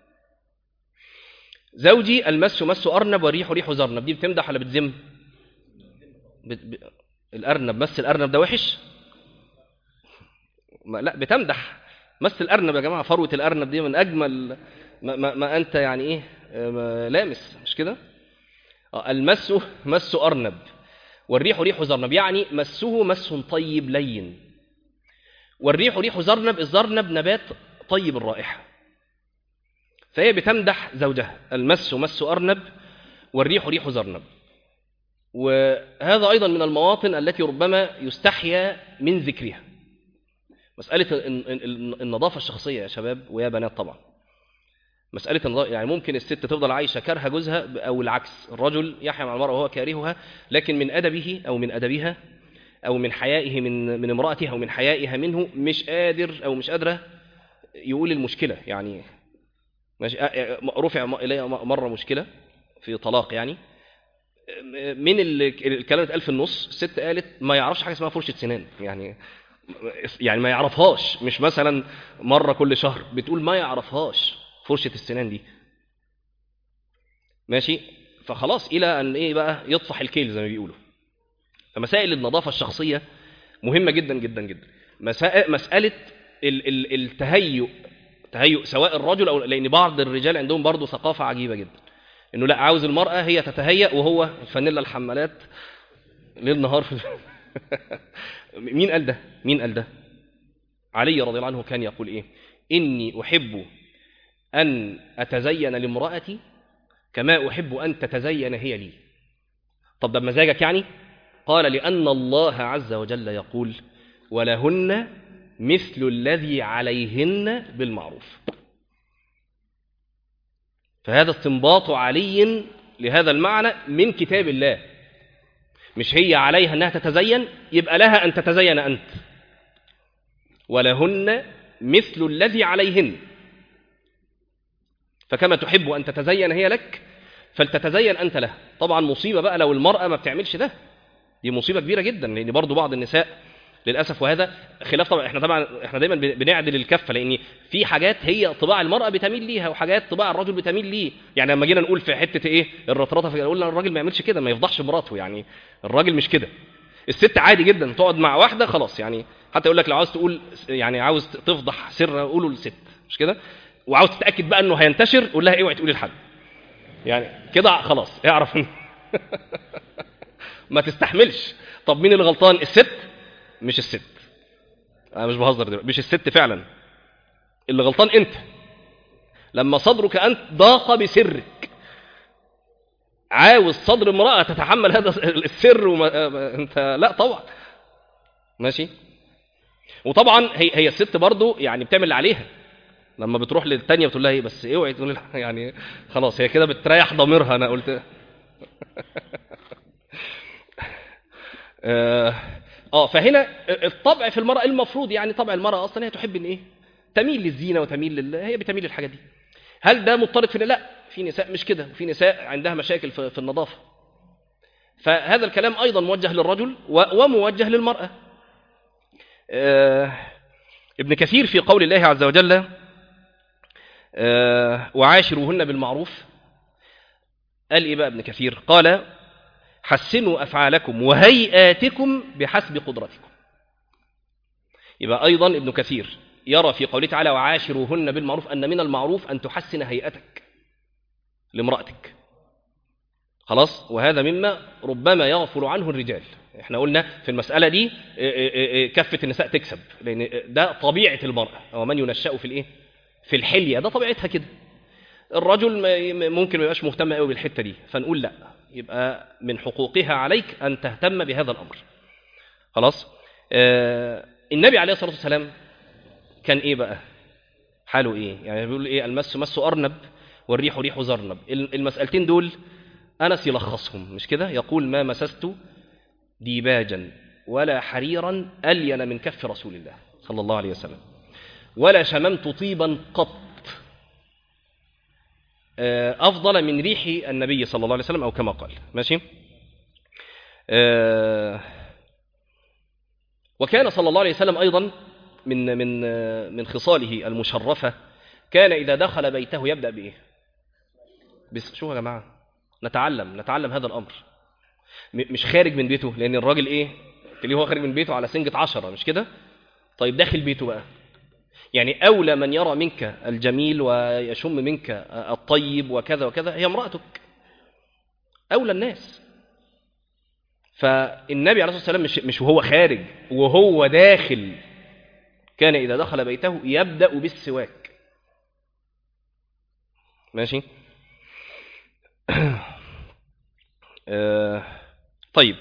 زوجي المس مس أرنب والريح ريح زرنب دي بتمدح ولا بتذم بت... ب... الأرنب مس الأرنب ده وحش ما لا بتمدح مس الأرنب يا جماعة فروة الأرنب دي من أجمل ما, ما, ما أنت يعني إيه ما لامس مش كده آه، المس مس أرنب والريح ريح زرنب يعني مسه مس طيب لين والريح ريح زرنب الزرنب نبات طيب الرائحة فهي بتمدح زوجها المس مس أرنب والريح ريح زرنب وهذا أيضا من المواطن التي ربما يستحيا من ذكرها مسألة ال- ال- ال- النظافة الشخصية يا شباب ويا بنات طبعا مسألة النظافة يعني ممكن الست تفضل عايشة كارهة جوزها أو العكس الرجل يحيا مع المرأة وهو كارهها لكن من أدبه أو من أدبها أو من حيائه من من امرأته أو من حيائها منه مش قادر أو مش قادرة يقول المشكلة يعني ماشي أ- أ- رفع م- إلي م- مرة مشكلة في طلاق يعني من ال- الكلام اتقال في النص الست قالت ما يعرفش حاجة اسمها فرشة سنان يعني يعني ما يعرفهاش مش مثلا مرة كل شهر بتقول ما يعرفهاش فرشة السنان دي ماشي فخلاص إلى أن إيه بقى يطفح الكيل زي ما بيقولوا فمسائل النظافة الشخصية مهمة جدا جدا جدا مسا- مسألة ال- ال- التهيؤ تهيؤ سواء الرجل أو لأن بعض الرجال عندهم برضو ثقافة عجيبة جدا إنه لا عاوز المرأة هي تتهيأ وهو الفانيلا الحمالات ليل نهار في مين قال ده مين قال ده علي رضي الله عنه كان يقول ايه اني احب ان اتزين لامراتي كما احب ان تتزين هي لي طب ده بمزاجك يعني قال لان الله عز وجل يقول ولهن مثل الذي عليهن بالمعروف فهذا استنباط علي لهذا المعنى من كتاب الله مش هي عليها أنها تتزين يبقى لها أن تتزين أنت ولهن مثل الذي عليهن فكما تحب أن تتزين هي لك فلتتزين أنت لها طبعا مصيبة بقى لو المرأة ما بتعملش ده دي مصيبة كبيرة جدا لأن برضو بعض النساء للأسف وهذا خلاف طبعا احنا طبعا احنا دايما بنعدل الكفة لأن في حاجات هي طباع المرأة بتميل ليها وحاجات طباع الرجل بتميل ليه يعني لما جينا نقول في حتة ايه الرطرطة قلنا الراجل ما يعملش كده ما يفضحش مراته يعني الراجل مش كده الست عادي جدا تقعد مع واحدة خلاص يعني حتى يقول لك لو عاوز تقول يعني عاوز تفضح سر قوله للست مش كده وعاوز تتأكد بقى انه هينتشر قول لها اوعي تقولي لحد يعني كده خلاص اعرف إن- ما تستحملش طب مين اللي غلطان الست مش الست انا مش بهزر دلوقتي مش الست فعلا اللي غلطان انت لما صدرك انت ضاق بسرك عاوز صدر امراه تتحمل هذا السر وما... انت لا طبعا ماشي وطبعا هي هي الست برضو يعني بتعمل اللي عليها لما بتروح للتانية بتقول لها ايه بس اوعي تقول لها يعني خلاص هي كده بتريح ضميرها انا قلت اه آه، فهنا الطبع في المرأة المفروض يعني طبع المرأة اصلا هي تحب ان ايه تميل للزينة وتميل لل... هي بتميل للحاجات دي هل ده مضطرد في لا في نساء مش كده في نساء عندها مشاكل في في النظافة فهذا الكلام ايضا موجه للرجل و... وموجه للمرأة آه، ابن كثير في قول الله عز وجل آه، وعاشروهن بالمعروف قال ايه بقى ابن كثير قال حسنوا افعالكم وهيئاتكم بحسب قدرتكم يبقى ايضا ابن كثير يرى في قوله تعالى وعاشروهن بالمعروف ان من المعروف ان تحسن هيئتك لامراتك خلاص وهذا مما ربما يغفل عنه الرجال احنا قلنا في المسألة دي اه، اه، اه، كفة النساء تكسب لأن ده طبيعة المرأة ومن ينشأ في الإيه؟ في الحلية ده طبيعتها كده الرجل ما- ممكن ما يبقاش مهتم قوي بالحته دي فنقول لا يبقى من حقوقها عليك ان تهتم بهذا الامر خلاص آه النبي عليه الصلاه والسلام كان ايه بقى حاله ايه يعني بيقول ايه المس مس ارنب والريح ريح زرنب ال- المسالتين دول انس يلخصهم مش كده يقول ما مسست ديباجا ولا حريرا الين من كف رسول الله صلى الله عليه وسلم ولا شممت طيبا قط آه، افضل من ريح النبي صلى الله عليه وسلم او كما قال ماشي آه، وكان صلى الله عليه وسلم ايضا من من آه، من خصاله المشرفه كان اذا دخل بيته يبدا بايه بس شو يا جماعه نتعلم نتعلم هذا الامر م- مش خارج من بيته لان الراجل ايه تلاقيه هو خارج من بيته على سنجة عشرة مش كده طيب داخل بيته بقى يعني أولى من يرى منك الجميل ويشم منك الطيب وكذا وكذا هي امرأتك أولى الناس فالنبي عليه الصلاة والسلام مش, مش وهو خارج وهو داخل كان إذا دخل بيته يبدأ بالسواك ماشي آه، طيب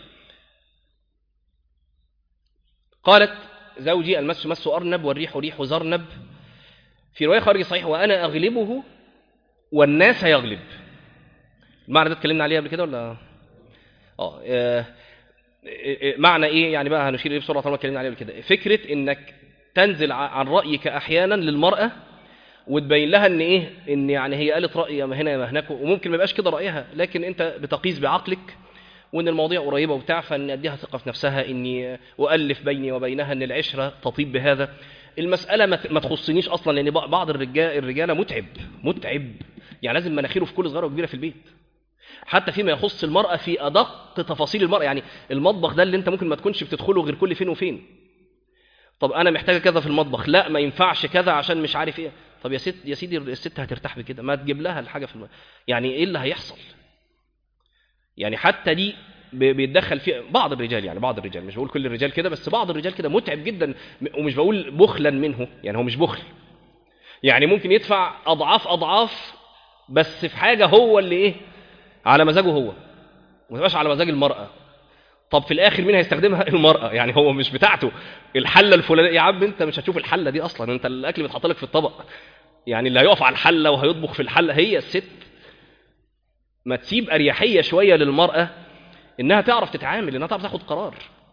قالت زوجي المس مس أرنب والريح ريح زرنب في رواية خارج صحيح وأنا أغلبه والناس يغلب المعنى ده اتكلمنا عليه قبل كده ولا اه آه، آه، آه، معنى ايه يعني بقى هنشير ايه بسرعه طالما اتكلمنا عليه قبل كده فكره انك تنزل ع- عن رايك احيانا للمراه وتبين لها ان ايه ان يعني هي قالت راي يا ما هنا يا ما هناك وممكن ما يبقاش كده رايها لكن انت بتقيس بعقلك وان المواضيع قريبه وبتاع فان اديها ثقه في نفسها اني اؤلف بيني وبينها ان العشره تطيب بهذا المساله ما ت- ما تخصنيش اصلا لان بع- بعض الرجال الرجاله متعب متعب يعني لازم مناخيره في كل صغيره وكبيره في البيت حتى فيما يخص المرأة في أدق تفاصيل المرأة يعني المطبخ ده اللي أنت ممكن ما تكونش بتدخله غير كل فين وفين طب أنا محتاجة كذا في المطبخ لا ما ينفعش كذا عشان مش عارف إيه طب يا ست يا سيدي الست هترتاح بكده ما تجيب لها الحاجة في الم... يعني إيه اللي هيحصل يعني حتى دي ب- بيتدخل في بعض الرجال يعني بعض الرجال مش بقول كل الرجال كده بس بعض الرجال كده متعب جدا م- ومش بقول بخلا منه يعني هو مش بخل يعني ممكن يدفع أضعاف أضعاف بس في حاجة هو اللي إيه على مزاجه هو وما تبقاش على مزاج المرأة طب في الآخر مين هيستخدمها المرأة يعني هو مش بتاعته الحلة الفلانية يا عم أنت مش هتشوف الحلة دي أصلا أنت الأكل بيتحط لك في الطبق يعني اللي هيقف على الحلة وهيطبخ في الحلة هي الست ما تسيب أريحية شوية للمرأة إنها تعرف تتعامل إنها تعرف تاخد قرار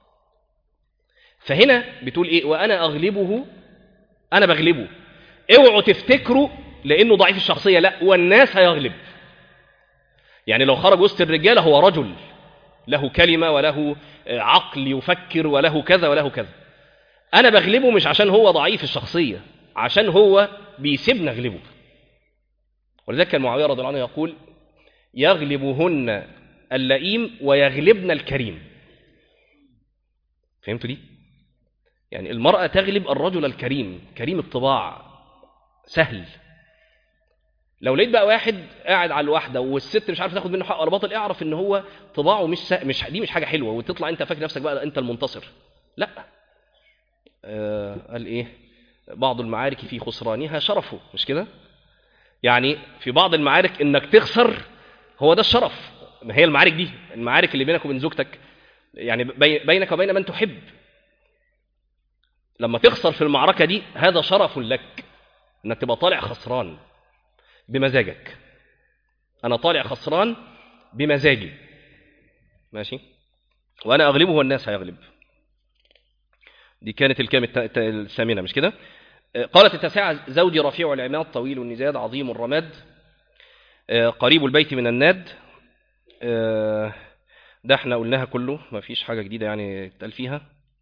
فهنا بتقول إيه وأنا أغلبه أنا بغلبه اوعوا تفتكروا لأنه ضعيف الشخصية لا والناس هيغلب يعني لو خرج وسط الرجاله هو رجل له كلمه وله عقل يفكر وله كذا وله كذا انا بغلبه مش عشان هو ضعيف الشخصيه عشان هو بيسيبني اغلبه ولذلك كان معاويه رضي الله عنه يقول يغلبهن اللئيم ويغلبن الكريم فهمتوا دي يعني المراه تغلب الرجل الكريم كريم الطباع سهل لو لقيت بقى واحد قاعد على الواحده والست مش عارفه تاخد منه حق ولا باطل اعرف ان هو طباعه مش سا... مش دي مش حاجه حلوه وتطلع انت فاكر نفسك بقى انت المنتصر لا آه قال ايه بعض المعارك في خسرانها شرفه مش كده يعني في بعض المعارك انك تخسر هو ده الشرف ما هي المعارك دي المعارك اللي بينك وبين زوجتك يعني بي- بينك وبين من تحب لما تخسر في المعركه دي هذا شرف لك انك تبقى طالع خسران بمزاجك انا طالع خسران بمزاجي ماشي وانا اغلبه والناس هيغلب دي كانت الكام الت- الت- الثامنه مش كده آه، قالت التاسعه زوجي رفيع العماد طويل النزاد عظيم الرماد آه، قريب البيت من الناد آه، ده احنا قلناها كله ما فيش حاجه جديده يعني اتقال فيها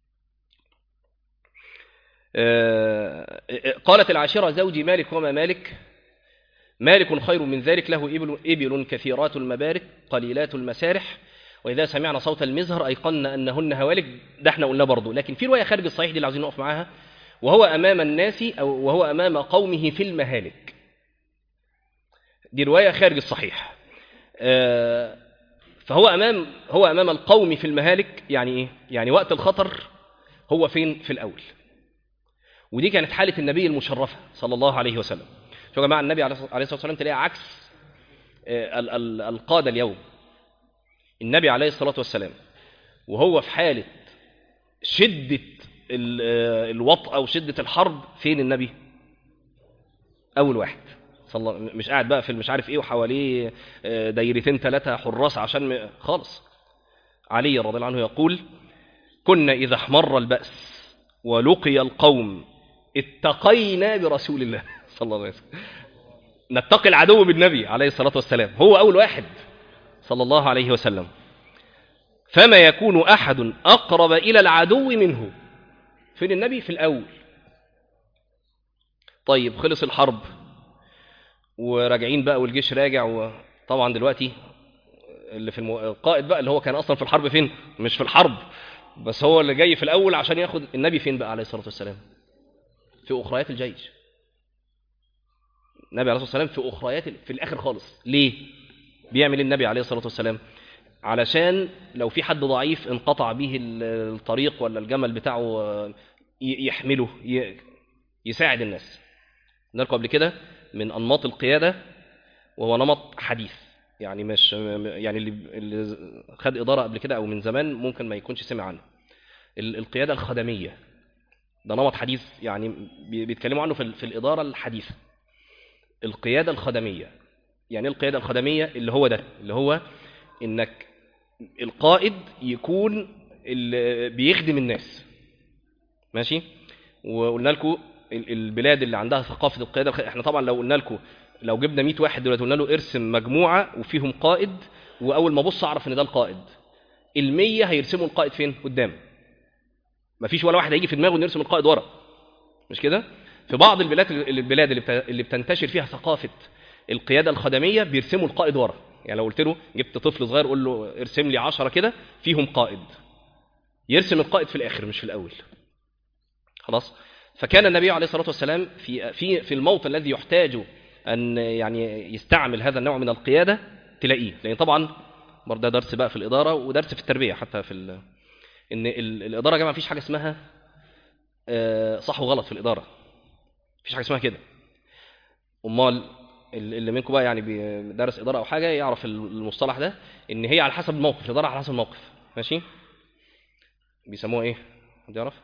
آه، آه، قالت العاشره زوجي مالك وما مالك مالك خير من ذلك له إبل, إبل كثيرات المبارك قليلات المسارح وإذا سمعنا صوت المزهر أيقن أنهن هوالك ده احنا قلنا برضه لكن في رواية خارج الصحيح دي اللي عايزين نقف معاها وهو أمام الناس أو وهو أمام قومه في المهالك دي رواية خارج الصحيح آه، فهو أمام هو أمام القوم في المهالك يعني إيه؟ يعني وقت الخطر هو فين في الأول ودي كانت حالة النبي المشرفة صلى الله عليه وسلم شوفوا يا جماعه النبي عليه الصلاه والسلام تلاقي عكس آه، ال- ال- القاده اليوم النبي عليه الصلاه والسلام وهو في حاله شده ال- آه، الوطأة وشده الحرب فين النبي اول واحد صلى الله مش قاعد بقى في مش عارف ايه وحواليه آه، دايرتين ثلاثه حراس عشان م... خالص علي رضي الله عنه يقول كنا اذا احمر البأس ولقي القوم اتقينا برسول الله صلى الله عليه وسلم نتقي العدو بالنبي عليه الصلاه والسلام هو اول واحد صلى الله عليه وسلم فما يكون احد اقرب الى العدو منه فين النبي في الاول طيب خلص الحرب وراجعين بقى والجيش راجع وطبعا دلوقتي اللي في المو... القائد بقى اللي هو كان اصلا في الحرب فين مش في الحرب بس هو اللي جاي في الاول عشان ياخد النبي فين بقى عليه الصلاه والسلام في اخريات الجيش النبي عليه الصلاه والسلام في اخريات ال- في الاخر خالص ليه بيعمل إيه النبي عليه الصلاه والسلام علشان لو في حد ضعيف انقطع به ال- الطريق ولا الجمل بتاعه آه، ي- يحمله ي- يساعد الناس قلنا لكم قبل كده من انماط القياده وهو نمط حديث يعني مش يعني اللي اللي خد اداره قبل كده او من زمان ممكن ما يكونش سمع عنه ال- القياده الخدميه ده نمط حديث يعني بي- بيتكلموا عنه في ال- في الاداره الحديثه القياده الخدميه يعني ايه القياده الخدميه اللي هو ده اللي هو انك القائد يكون اللي بيخدم الناس ماشي وقلنا لكم ال- البلاد اللي عندها ثقافه القياده الخ- احنا طبعا لو قلنا لكم لو جبنا 100 واحد دلوقتي قلنا له ارسم مجموعه وفيهم قائد واول ما ابص اعرف ان ده القائد ال100 هيرسموا القائد فين قدام مفيش ولا واحد هيجي في دماغه انه يرسم القائد ورا مش كده في بعض البلاد البلاد اللي بت- اللي بتنتشر فيها ثقافه القياده الخدميه بيرسموا القائد ورا يعني لو قلت له جبت طفل صغير قول له ارسم لي 10 كده فيهم قائد يرسم القائد في الاخر مش في الاول خلاص فكان النبي عليه الصلاه والسلام في في في الموطن الذي يحتاج ان يعني يستعمل هذا النوع من القياده تلاقيه لان طبعا برضه ده درس بقى في الاداره ودرس في التربيه حتى في ال... ان ال- الاداره يا جماعه مفيش حاجه اسمها آه، صح وغلط في الاداره مفيش حاجه اسمها كده امال ال- اللي منكم بقى يعني بيدرس اداره او حاجه يعرف المصطلح ده ان هي على حسب الموقف الاداره على حسب الموقف ماشي بيسموها ايه حد يعرف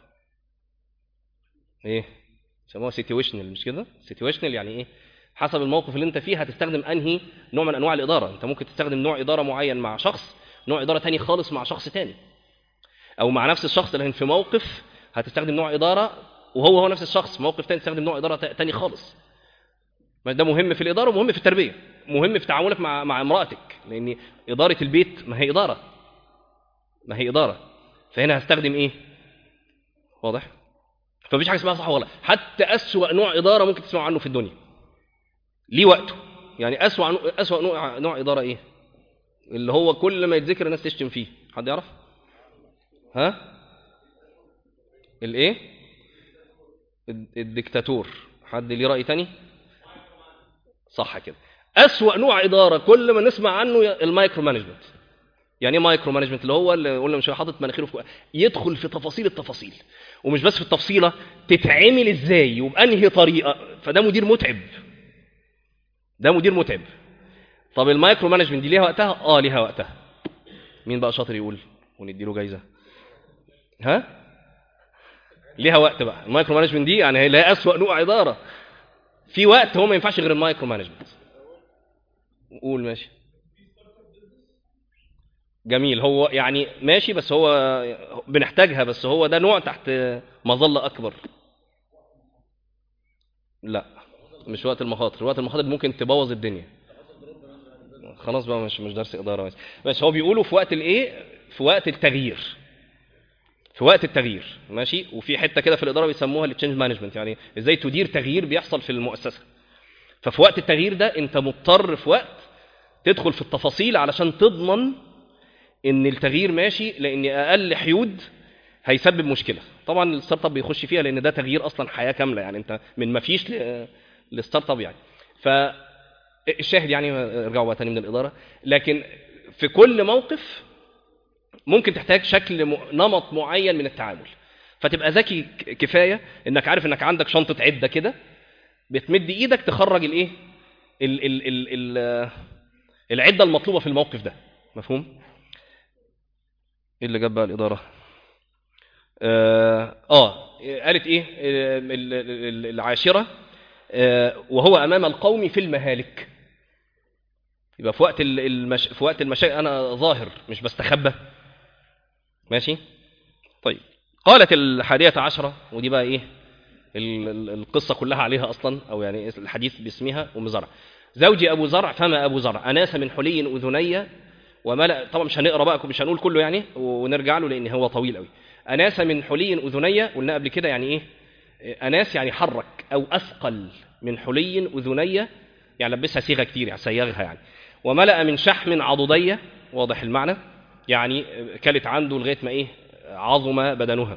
ايه بيسموها سيتويشنال مش كده سيتويشنال يعني ايه حسب الموقف اللي انت فيه هتستخدم انهي نوع من انواع الاداره انت ممكن تستخدم نوع اداره معين مع شخص نوع اداره تاني خالص مع شخص تاني او مع نفس الشخص لكن في موقف هتستخدم نوع اداره وهو هو نفس الشخص موقف تاني تستخدم نوع اداره تا- تاني خالص ما ده مهم في الاداره ومهم في التربيه مهم في تعاملك مع مع امراتك لان اداره البيت ما هي اداره ما هي اداره فهنا هستخدم ايه واضح فمفيش حاجه اسمها صح وغلط حتى اسوا نوع اداره ممكن تسمعوا عنه في الدنيا ليه وقته يعني اسوا نوع اسوا نوع نوع اداره ايه اللي هو كل ما يتذكر الناس تشتم فيه حد يعرف ها الايه الد- الدكتاتور حد ليه راي تاني صح كده اسوا نوع اداره كل ما نسمع عنه ي- المايكرو مانجمنت يعني ايه مايكرو مانجمنت اللي هو اللي قلنا مش حاطط مناخيره في يدخل في تفاصيل التفاصيل ومش بس في التفصيله تتعمل ازاي وبانهي طريقه فده مدير متعب ده مدير متعب طب المايكرو مانجمنت دي ليها وقتها اه ليها وقتها مين بقى شاطر يقول ونديله جايزه ها ليها وقت بقى المايكرو مانجمنت دي يعني هي لا اسوأ نوع اداره في وقت هو ما ينفعش غير المايكرو مانجمنت قول ماشي جميل هو يعني ماشي بس هو بنحتاجها بس هو ده نوع تحت مظلة أكبر لا مش وقت المخاطر وقت المخاطر ممكن تبوظ الدنيا خلاص بقى مش مش درس إدارة بس بس هو بيقولوا في وقت الإيه في وقت التغيير في وقت التغيير ماشي وفي حتة كده في الإدارة بيسموها التشينج مانجمنت يعني إزاي تدير تغيير بيحصل في المؤسسة ففي وقت التغيير ده أنت مضطر في وقت تدخل في التفاصيل علشان تضمن ان التغيير ماشي لان اقل حيود هيسبب مشكله طبعا الستارت اب بيخش فيها لان ده تغيير اصلا حياه كامله يعني انت من ما فيش ل- للستارت اب يعني فالشاهد يعني ارجعوا بقى تاني من الاداره لكن في كل موقف ممكن تحتاج شكل م... نمط معين من التعامل فتبقى ذكي ك- كفايه انك عارف انك عندك شنطه عده كده بتمد ايدك تخرج الايه ال ال ال ال العده المطلوبه في الموقف ده مفهوم ايه اللي جاب بقى الاداره اه, آه قالت ايه ال- ال- ال- العاشره آه وهو امام القوم في المهالك يبقى في وقت ال- المش... في وقت المشاكل انا ظاهر مش بستخبى ماشي طيب قالت الحادية عشرة ودي بقى ايه ال- ال- القصة كلها عليها اصلا او يعني الحديث باسمها ام زرع زوجي ابو زرع فما ابو زرع اناس من حلي اذني وملأ طبعا مش هنقرا بقى مش هنقول كله يعني ونرجع له لان هو طويل قوي اناس من حلي اذني قلنا قبل كده يعني ايه اناس يعني حرك او اثقل من حلي اذني يعني لبسها صيغه كتير يعني سيغها يعني وملأ من شحم عضدي واضح المعنى يعني كلت عنده لغايه ما ايه عظم بدنها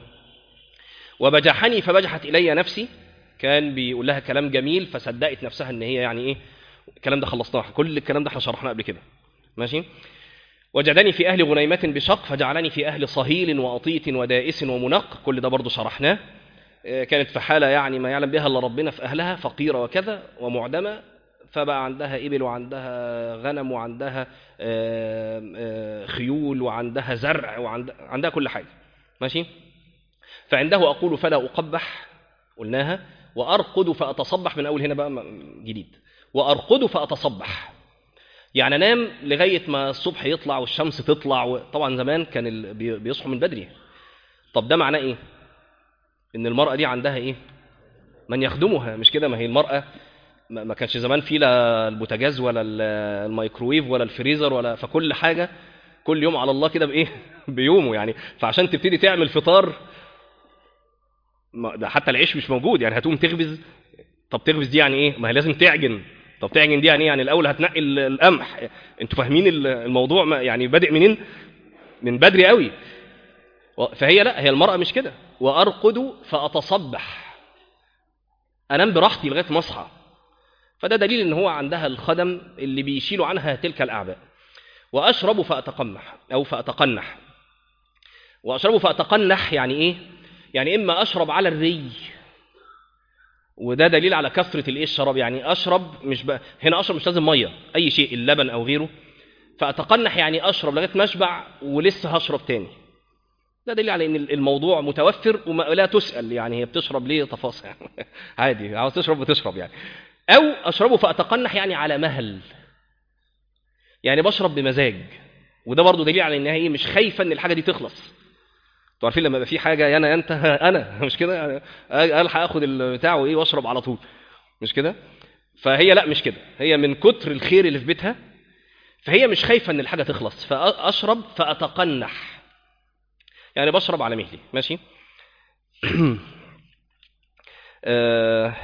وبجحني فبجحت الي نفسي كان بيقول لها كلام جميل فصدقت نفسها ان هي يعني ايه الكلام ده خلصناه كل الكلام ده احنا شرحناه قبل كده ماشي وجدني في اهل غنيمه بشق فجعلني في اهل صهيل واطيت ودائس ومنق كل ده برضه شرحناه آه، كانت في حاله يعني ما يعلم بها الا ربنا في اهلها فقيره وكذا ومعدمه فبقى عندها إبل وعندها غنم وعندها آه، آه، خيول وعندها زرع وعندها عندها كل حاجة ماشي فعنده أقول فلا أقبح قلناها وأرقد فأتصبح من أول هنا بقى م- جديد وأرقد فأتصبح يعني أنام لغاية ما الصبح يطلع والشمس تطلع و... طبعا زمان كان ال... بي- بيصحوا من بدري طب ده معناه إيه؟ إن المرأة دي عندها إيه؟ من يخدمها مش كده ما هي المرأة ما ما كانش زمان في لا البوتاجاز ولا ال- الميكروويف ولا الفريزر ولا فكل حاجه كل يوم على الله كده بايه بيومه يعني فعشان تبتدي تعمل فطار ما- ده حتى العيش مش موجود يعني هتقوم تخبز طب تخبز دي يعني ايه ما هي لازم تعجن طب تعجن دي يعني ايه يعني الاول هتنقي ال- القمح انتوا فاهمين ال- الموضوع ما- يعني بادئ منين من بدري قوي و- فهي لا هي المرأة مش كده وأرقد فأتصبح أنام براحتي لغاية ما أصحى فده دليل ان هو عندها الخدم اللي بيشيلوا عنها تلك الاعباء واشرب فاتقمح او فاتقنح واشرب فاتقنح يعني ايه يعني اما اشرب على الري وده دليل على كثره الايه الشراب يعني اشرب مش ب... هنا اشرب مش لازم ميه اي شيء اللبن او غيره فاتقنح يعني اشرب لغايه ما اشبع ولسه هشرب تاني ده دليل على ان الموضوع متوفر ولا تسال يعني هي بتشرب ليه تفاصيل يعني عادي عاوز تشرب بتشرب يعني أو أشربه فأتقنح يعني على مهل يعني بشرب بمزاج وده برضه دليل على إنها إيه مش خايفة إن الحاجة دي تخلص انتوا عارفين لما يبقى في حاجة يا أنا يا أنت أنا مش كده يعني ألحق آخد البتاع وإيه وأشرب على طول مش كده فهي لا مش كده هي من كتر الخير اللي في بيتها فهي مش خايفة إن الحاجة تخلص فأشرب فأتقنح يعني بشرب على مهلي ماشي آه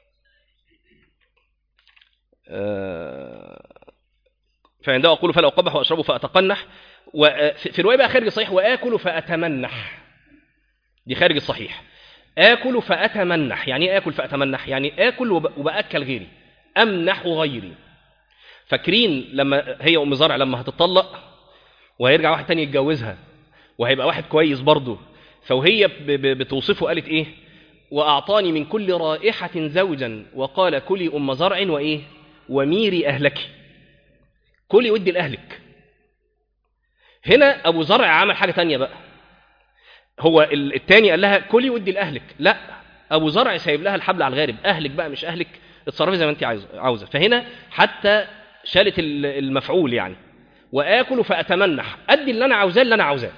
فعنده أقول فلا أقبح وأشرب فأتقنح وفي الرواية بقى خارج الصحيح وآكل فأتمنح دي خارج الصحيح آكل فأتمنح يعني إيه آكل فأتمنح يعني آكل وب- وبأكل غيري أمنح غيري فاكرين لما هي أم زرع لما هتطلق وهيرجع واحد تاني يتجوزها وهيبقى واحد كويس برضه فوهي ب- ب- بتوصفه قالت إيه وأعطاني من كل رائحة زوجا وقال كلي أم زرع وإيه وميري أهلك كلي ودي لأهلك هنا أبو زرع عمل حاجة تانية بقى هو ال- التاني قال لها كلي ودي لأهلك لا أبو زرع سايب لها الحبل على الغارب أهلك بقى مش أهلك اتصرفي زي ما أنت عايزة عاوزة فهنا حتى شالت ال- المفعول يعني وآكل فأتمنح أدي اللي أنا عاوزاه اللي أنا عاوزاه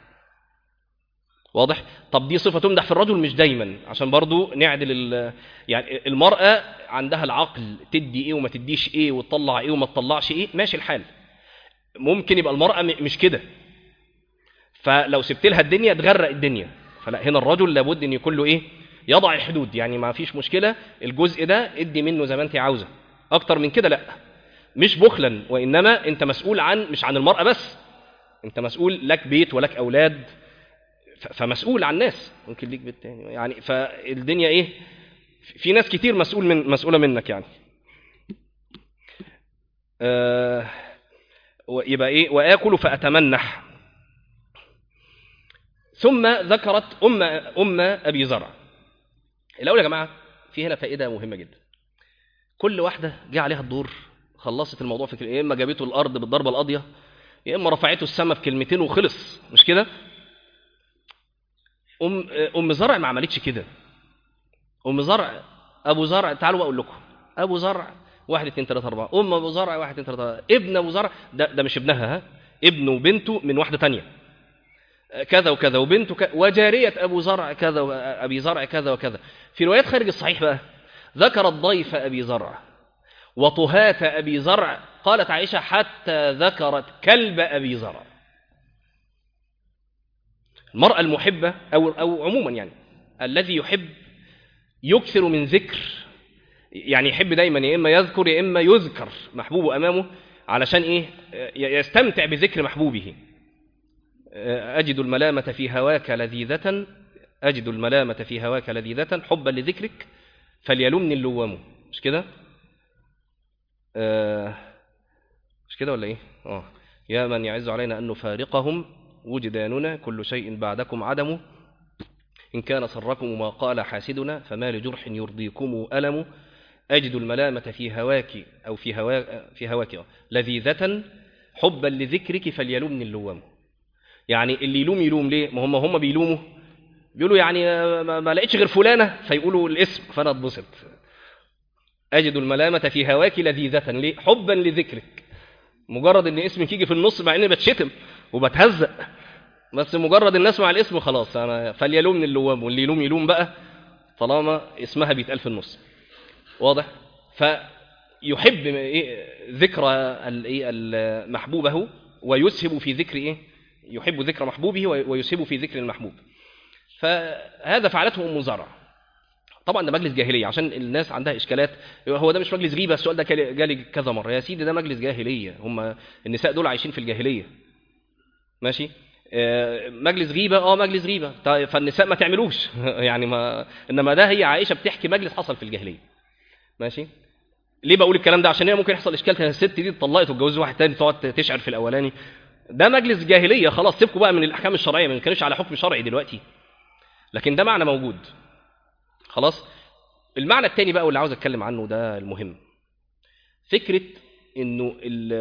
واضح طب دي صفه تمدح في الرجل مش دايما عشان برضو نعدل ال- يعني المراه عندها العقل تدي ايه وما تديش ايه وتطلع ايه وما تطلعش ايه ماشي الحال ممكن يبقى المراه م- مش كده فلو سبت لها الدنيا تغرق الدنيا فلا هنا الرجل لابد ان يكون له ايه يضع الحدود يعني ما فيش مشكله الجزء ده ادي منه زي ما انت عاوزه اكتر من كده لا مش بخلا وانما انت مسؤول عن مش عن المراه بس انت مسؤول لك بيت ولك اولاد ف- فمسؤول عن الناس ممكن ليك بيت تاني يعني فالدنيا ايه في ناس كتير مسؤول من مسؤوله منك يعني آه يبقى ايه واكل فاتمنح ثم ذكرت ام ام ابي زرع الاول يا جماعه في هنا فائده مهمه جدا كل واحدة جه عليها الدور خلصت الموضوع في كلمة يا إما جابته الأرض بالضربة القاضية يا إما رفعته السماء بكلمتين وخلص مش كده؟ أم أم زرع ما عملتش كده أم زرع أبو زرع تعالوا أقول لكم أبو زرع واحد اثنين ثلاثة أربعة أم أبو زرع واحد اثنين ثلاثة أربعة ابن أبو زرع ده, ده مش ابنها ها ابنه وبنته من واحدة تانية كذا وكذا وبنته ك... وجارية أبو زرع كذا وأبي زرع كذا وكذا في روايات خارج الصحيح بقى ذكر الضيف أبي زرع وطهاة أبي زرع قالت عائشة حتى ذكرت كلب أبي زرع المرأة المحبة أو, أو عموما يعني الذي يحب يكثر من ذكر يعني يحب دايما يا إما يذكر يا إما يذكر محبوبه أمامه علشان إيه يستمتع بذكر محبوبه أجد الملامة في هواك لذيذة أجد الملامة في هواك لذيذة حبا لذكرك فليلومني اللوام مش كده آه مش كده ولا ايه اه يا من يعز علينا ان نفارقهم وجداننا كل شيء بعدكم عدم ان كان سركم ما قال حاسدنا فما لجرح يرضيكم الم اجد الملامه في هواك او في هواك في هواك لذيذه حبا لذكرك فليلومني اللوام يعني اللي يلوم يلوم ليه ما هم هم بيلوموا بيقولوا يعني ما, ما لقيتش غير فلانه فيقولوا الاسم فانا اتبسط أجد الملامة في هواك لذيذة ليه؟ حبا لذكرك مجرد ان اسمك يجي في النص مع اني بتشتم وبتهزق بس مجرد ان اسمع الاسم خلاص انا فليلومني اللوام واللي يلوم يلوم بقى طالما اسمها بيتقال في النص واضح فيحب ذكرى محبوبه ويسهب في ذكر ايه يحب ذكر محبوبه ويسهب في ذكر المحبوب فهذا فعلته ام زرع طبعا ده مجلس جاهليه عشان الناس عندها اشكالات هو ده مش مجلس غيبه السؤال ده جالي كذا مره يا سيدي ده مجلس جاهليه هم النساء دول عايشين في الجاهليه ماشي مجلس غيبه اه مجلس غيبه طيب فالنساء ما تعملوش يعني ما انما ده هي عائشه بتحكي مجلس حصل في الجاهليه ماشي ليه بقول الكلام ده عشان هي ممكن يحصل اشكال الست دي اتطلقت واتجوزت واحد تاني تقعد تشعر في الاولاني ده مجلس جاهليه خلاص سيبكم بقى من الاحكام الشرعيه ما بنتكلمش على حكم شرعي دلوقتي لكن ده معنى موجود خلاص المعنى الثاني بقى واللي عاوز اتكلم عنه ده المهم فكره انه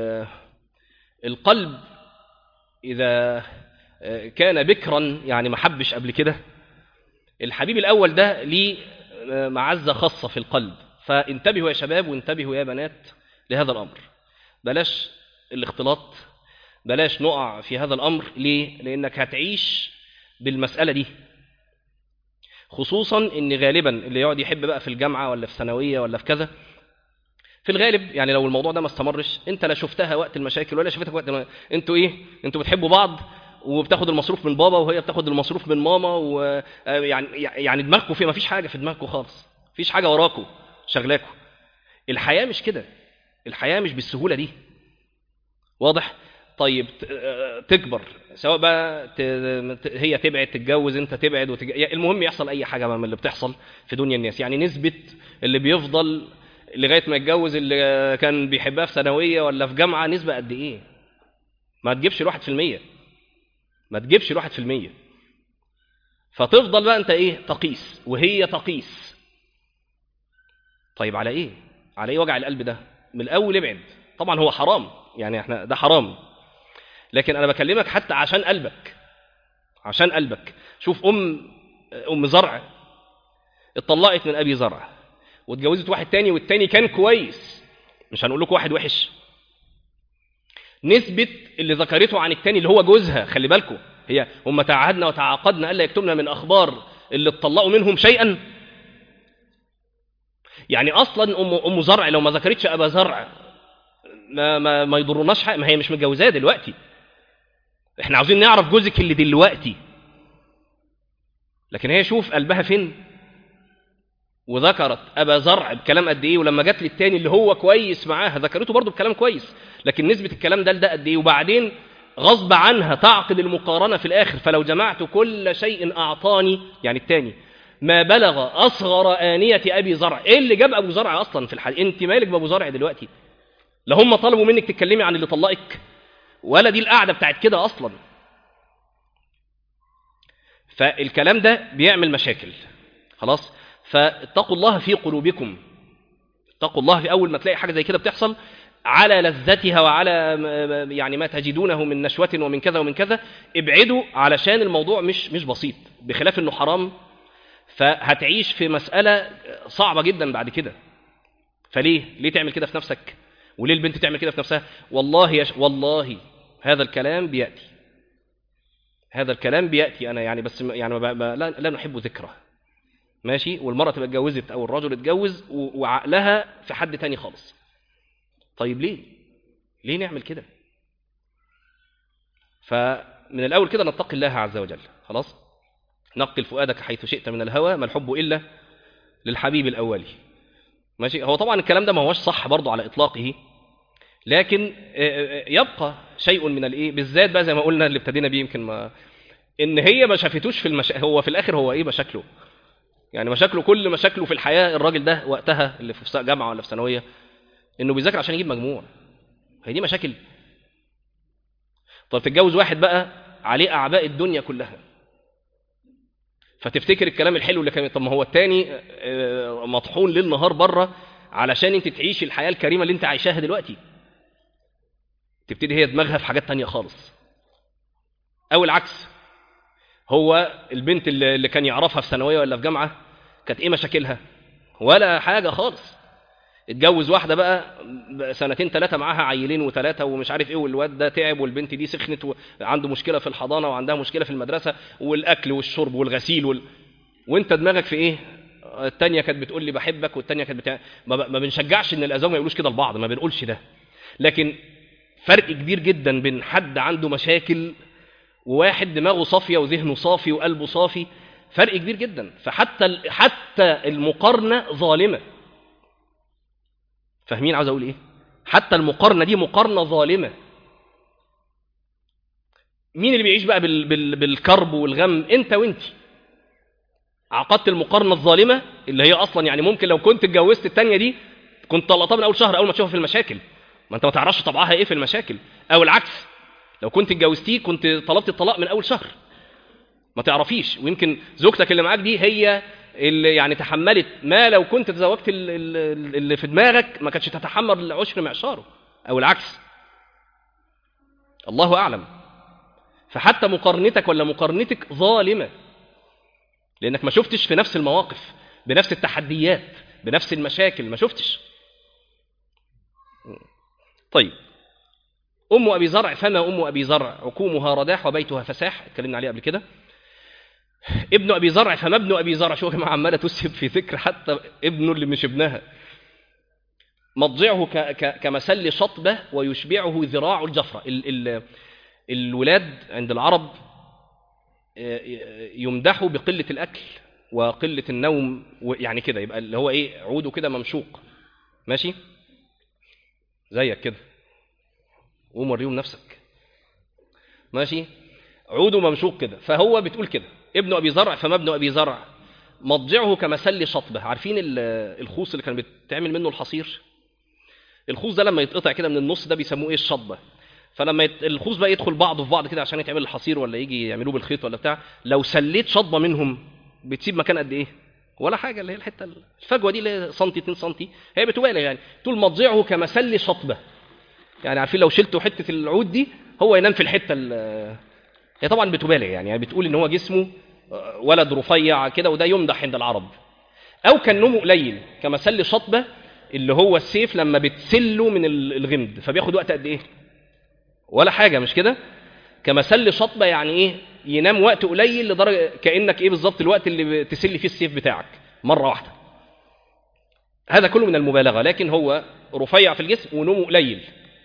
القلب اذا كان بكرا يعني ما حبش قبل كده الحبيب الاول ده ليه معزه خاصه في القلب فانتبهوا يا شباب وانتبهوا يا بنات لهذا الامر بلاش الاختلاط بلاش نقع في هذا الامر ليه لانك هتعيش بالمساله دي خصوصا ان غالبا اللي يقعد يحب بقى في الجامعه ولا في ثانويه ولا في كذا في الغالب يعني لو الموضوع ده ما استمرش انت لا شفتها وقت المشاكل ولا شفتك وقت الم... انتوا ايه انتوا بتحبوا بعض وبتاخد المصروف من بابا وهي بتاخد المصروف من ماما ويعني يعني دماغكم في ما فيش حاجه في دماغكم خالص فيش حاجه وراكم شغلاكم الحياه مش كده الحياه مش بالسهوله دي واضح طيب تكبر سواء بقى هي تبعد تتجوز انت تبعد وتج... المهم يحصل اي حاجه من اللي بتحصل في دنيا الناس يعني نسبه اللي بيفضل لغايه ما يتجوز اللي كان بيحبها في ثانويه ولا في جامعه نسبه قد ايه ما تجيبش الواحد في المية ما تجيبش الواحد في المية فتفضل بقى انت ايه تقيس وهي تقيس طيب على ايه على ايه وجع القلب ده من الاول ابعد طبعا هو حرام يعني احنا ده حرام لكن انا بكلمك حتى عشان قلبك عشان قلبك شوف ام ام زرع اتطلقت من ابي زرع واتجوزت واحد تاني والتاني كان كويس مش هنقول لكم واحد وحش نسبة اللي ذكرته عن التاني اللي هو جوزها خلي بالكم هي هم تعهدنا وتعاقدنا الا يكتبنا من اخبار اللي اتطلقوا منهم شيئا يعني اصلا ام ام زرع لو ما ذكرتش ابا زرع ما ما, ما يضرناش حاجه ما هي مش متجوزاه دلوقتي احنا عاوزين نعرف جوزك اللي دلوقتي لكن هي شوف قلبها فين وذكرت ابا زرع بكلام قد ايه ولما جت للتاني اللي هو كويس معاها ذكرته برضه بكلام كويس لكن نسبه الكلام ده لده قد ايه وبعدين غصب عنها تعقد المقارنه في الاخر فلو جمعت كل شيء اعطاني يعني التاني ما بلغ اصغر انيه ابي زرع ايه اللي جاب ابو زرع اصلا في الحال انت مالك بابو زرع دلوقتي لا هم طلبوا منك تتكلمي عن اللي طلقك ولا دي القعده بتاعت كده اصلا فالكلام ده بيعمل مشاكل خلاص فاتقوا الله في قلوبكم اتقوا الله في اول ما تلاقي حاجه زي كده بتحصل على لذتها وعلى م- م- يعني ما تجدونه من نشوة ومن كذا ومن كذا ابعدوا علشان الموضوع مش مش بسيط بخلاف انه حرام فهتعيش في مسألة صعبة جدا بعد كده فليه ليه تعمل كده في نفسك وليه البنت تعمل كده في نفسها والله يش... والله هذا الكلام بيأتي هذا الكلام بيأتي أنا يعني بس م- يعني ب... ب... لا... لا نحب ذكره ماشي والمرأة تبقى اتجوزت أو الرجل اتجوز و... وعقلها في حد تاني خالص طيب ليه ليه نعمل كده فمن الأول كده نتقي الله عز وجل خلاص نقل فؤادك حيث شئت من الهوى ما الحب إلا للحبيب الأولي ماشي هو طبعا الكلام ده ما هوش صح برضه على إطلاقه لكن آه، آه، يبقى شيء من الايه بالذات بقى زي ما قلنا اللي ابتدينا بيه يمكن ما ان هي ما شافتوش في المشا... هو في الاخر هو ايه مشاكله يعني مشاكله كل مشاكله في الحياه الراجل ده وقتها اللي في جامعه ولا في ثانويه انه بيذاكر عشان يجيب مجموع هي دي مشاكل طب تتجوز واحد بقى عليه اعباء الدنيا كلها فتفتكر الكلام الحلو اللي كان طب ما هو التاني آه، مطحون ليل نهار بره علشان انت تعيشي الحياه الكريمه اللي انت عايشاها دلوقتي تبتدي هي دماغها في حاجات تانية خالص او العكس هو البنت اللي اللي كان يعرفها في ثانويه ولا في جامعه كانت ايه مشاكلها ولا حاجه خالص اتجوز واحده بقى سنتين ثلاثه معاها عيلين وثلاثه ومش عارف ايه والواد ده تعب والبنت دي سخنت وعنده مشكله في الحضانه وعندها مشكله في المدرسه والاكل والشرب والغسيل وال... وانت دماغك في ايه التانية كانت بتقول لي بحبك والتانية كانت بتاع ما, ب... ما بنشجعش ان الازواج ما يقولوش كده لبعض ما بنقولش ده لكن فرق كبير جدا بين حد عنده مشاكل وواحد دماغه صافيه وذهنه صافي وقلبه صافي فرق كبير جدا فحتى ال- حتى المقارنه ظالمه فاهمين عاوز اقول ايه حتى المقارنه دي مقارنه ظالمه مين اللي بيعيش بقى بال... بال... بالكرب والغم انت وانت عقدت المقارنه الظالمه اللي هي اصلا يعني ممكن لو كنت اتجوزت التانية دي كنت طلقتها من اول شهر اول ما تشوفها في المشاكل ما انت ما تعرفش طبعها ايه في المشاكل او العكس لو كنت اتجوزتيه كنت طلبت الطلاق من اول شهر ما تعرفيش ويمكن زوجتك اللي معاك دي هي اللي يعني تحملت ما لو كنت تزوجت ال- ال- اللي في دماغك ما كانتش تتحمل عشر معشاره او العكس الله اعلم فحتى مقارنتك ولا مقارنتك ظالمه لانك ما شفتش في نفس المواقف بنفس التحديات بنفس المشاكل ما شفتش طيب أم أبي زرع فما أم أبي زرع عكومها رداح وبيتها فساح اتكلمنا عليه قبل كده ابن أبي زرع فما ابن أبي زرع شو يا جماعة عمالة تسهب في ذكر حتى ابنه اللي مش ابنها مضجعه ك ك كمسل شطبة ويشبعه ذراع الجفرة ال ال الولاد عند العرب يمدحوا بقلة الأكل وقلة النوم يعني كده يبقى اللي هو إيه عوده كده ممشوق ماشي زيك كده قوم وريهم نفسك ماشي عوده ممشوق كده فهو بتقول كده ابن ابي زرع فما ابن ابي زرع مضجعه كمسل شطبه عارفين ال- الخوص اللي كان بيتعمل منه الحصير الخوص ده لما يتقطع كده من النص ده بيسموه ايه الشطبه فلما يت... الخوص بقى يدخل بعضه في بعض كده عشان يتعمل الحصير ولا يجي يعملوه بالخيط ولا بتاع لو سليت شطبه منهم بتسيب مكان قد ايه ولا حاجه اللي هي الحته الفجوه دي اللي هي سنتي 2 سنتي هي بتبالغ يعني طول مضجعه كمسل شطبه يعني عارفين لو شلتوا حته العود دي هو ينام في الحته ال- هي طبعا بتبالغ يعني, يعني بتقول ان هو جسمه آه، ولد رفيع كده وده يمدح عند العرب او كان نومه قليل كمسل شطبه اللي هو السيف لما بتسله من ال- الغمد فبياخد وقت قد ايه ولا حاجه مش كده كمسل شطبه يعني ايه ينام وقت قليل لدرجه كانك ايه بالظبط الوقت اللي تسل فيه السيف بتاعك مره واحده هذا كله من المبالغه لكن هو رفيع في الجسم ونومه قليل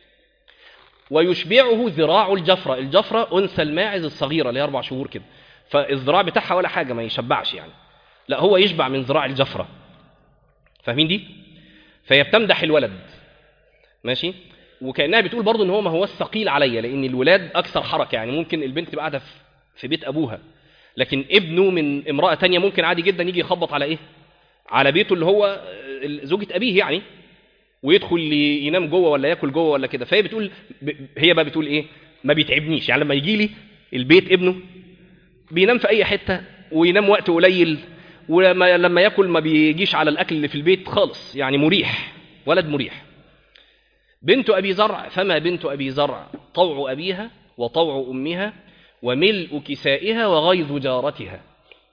ويشبعه ذراع الجفرة الجفرة أنثى الماعز الصغيرة اللي هي أربع شهور كده فالذراع بتاعها ولا حاجة ما يشبعش يعني لا هو يشبع من ذراع الجفرة فاهمين دي؟ فهي بتمدح الولد ماشي وكأنها بتقول برضه إن هو ما هو الثقيل عليا لأن الولاد أكثر حركة يعني ممكن البنت تبقى قاعدة في- في بيت أبوها لكن ابنه من امرأة تانية ممكن عادي جدا يجي يخبط على إيه؟ على بيته اللي هو آه، زوجة أبيه يعني ويدخل ي- ينام جوه ولا ياكل جوه ولا كده فهي بتقول ب- هي بقى بتقول ايه ما بيتعبنيش يعني لما يجي لي البيت ابنه بينام في اي حته وينام وقت قليل ولما لما ياكل ما بيجيش على الاكل اللي في البيت خالص يعني مريح ولد مريح بنت أبي زرع فما بنت أبي زرع طوع أبيها وطوع أمها وملء كسائها وغيظ جارتها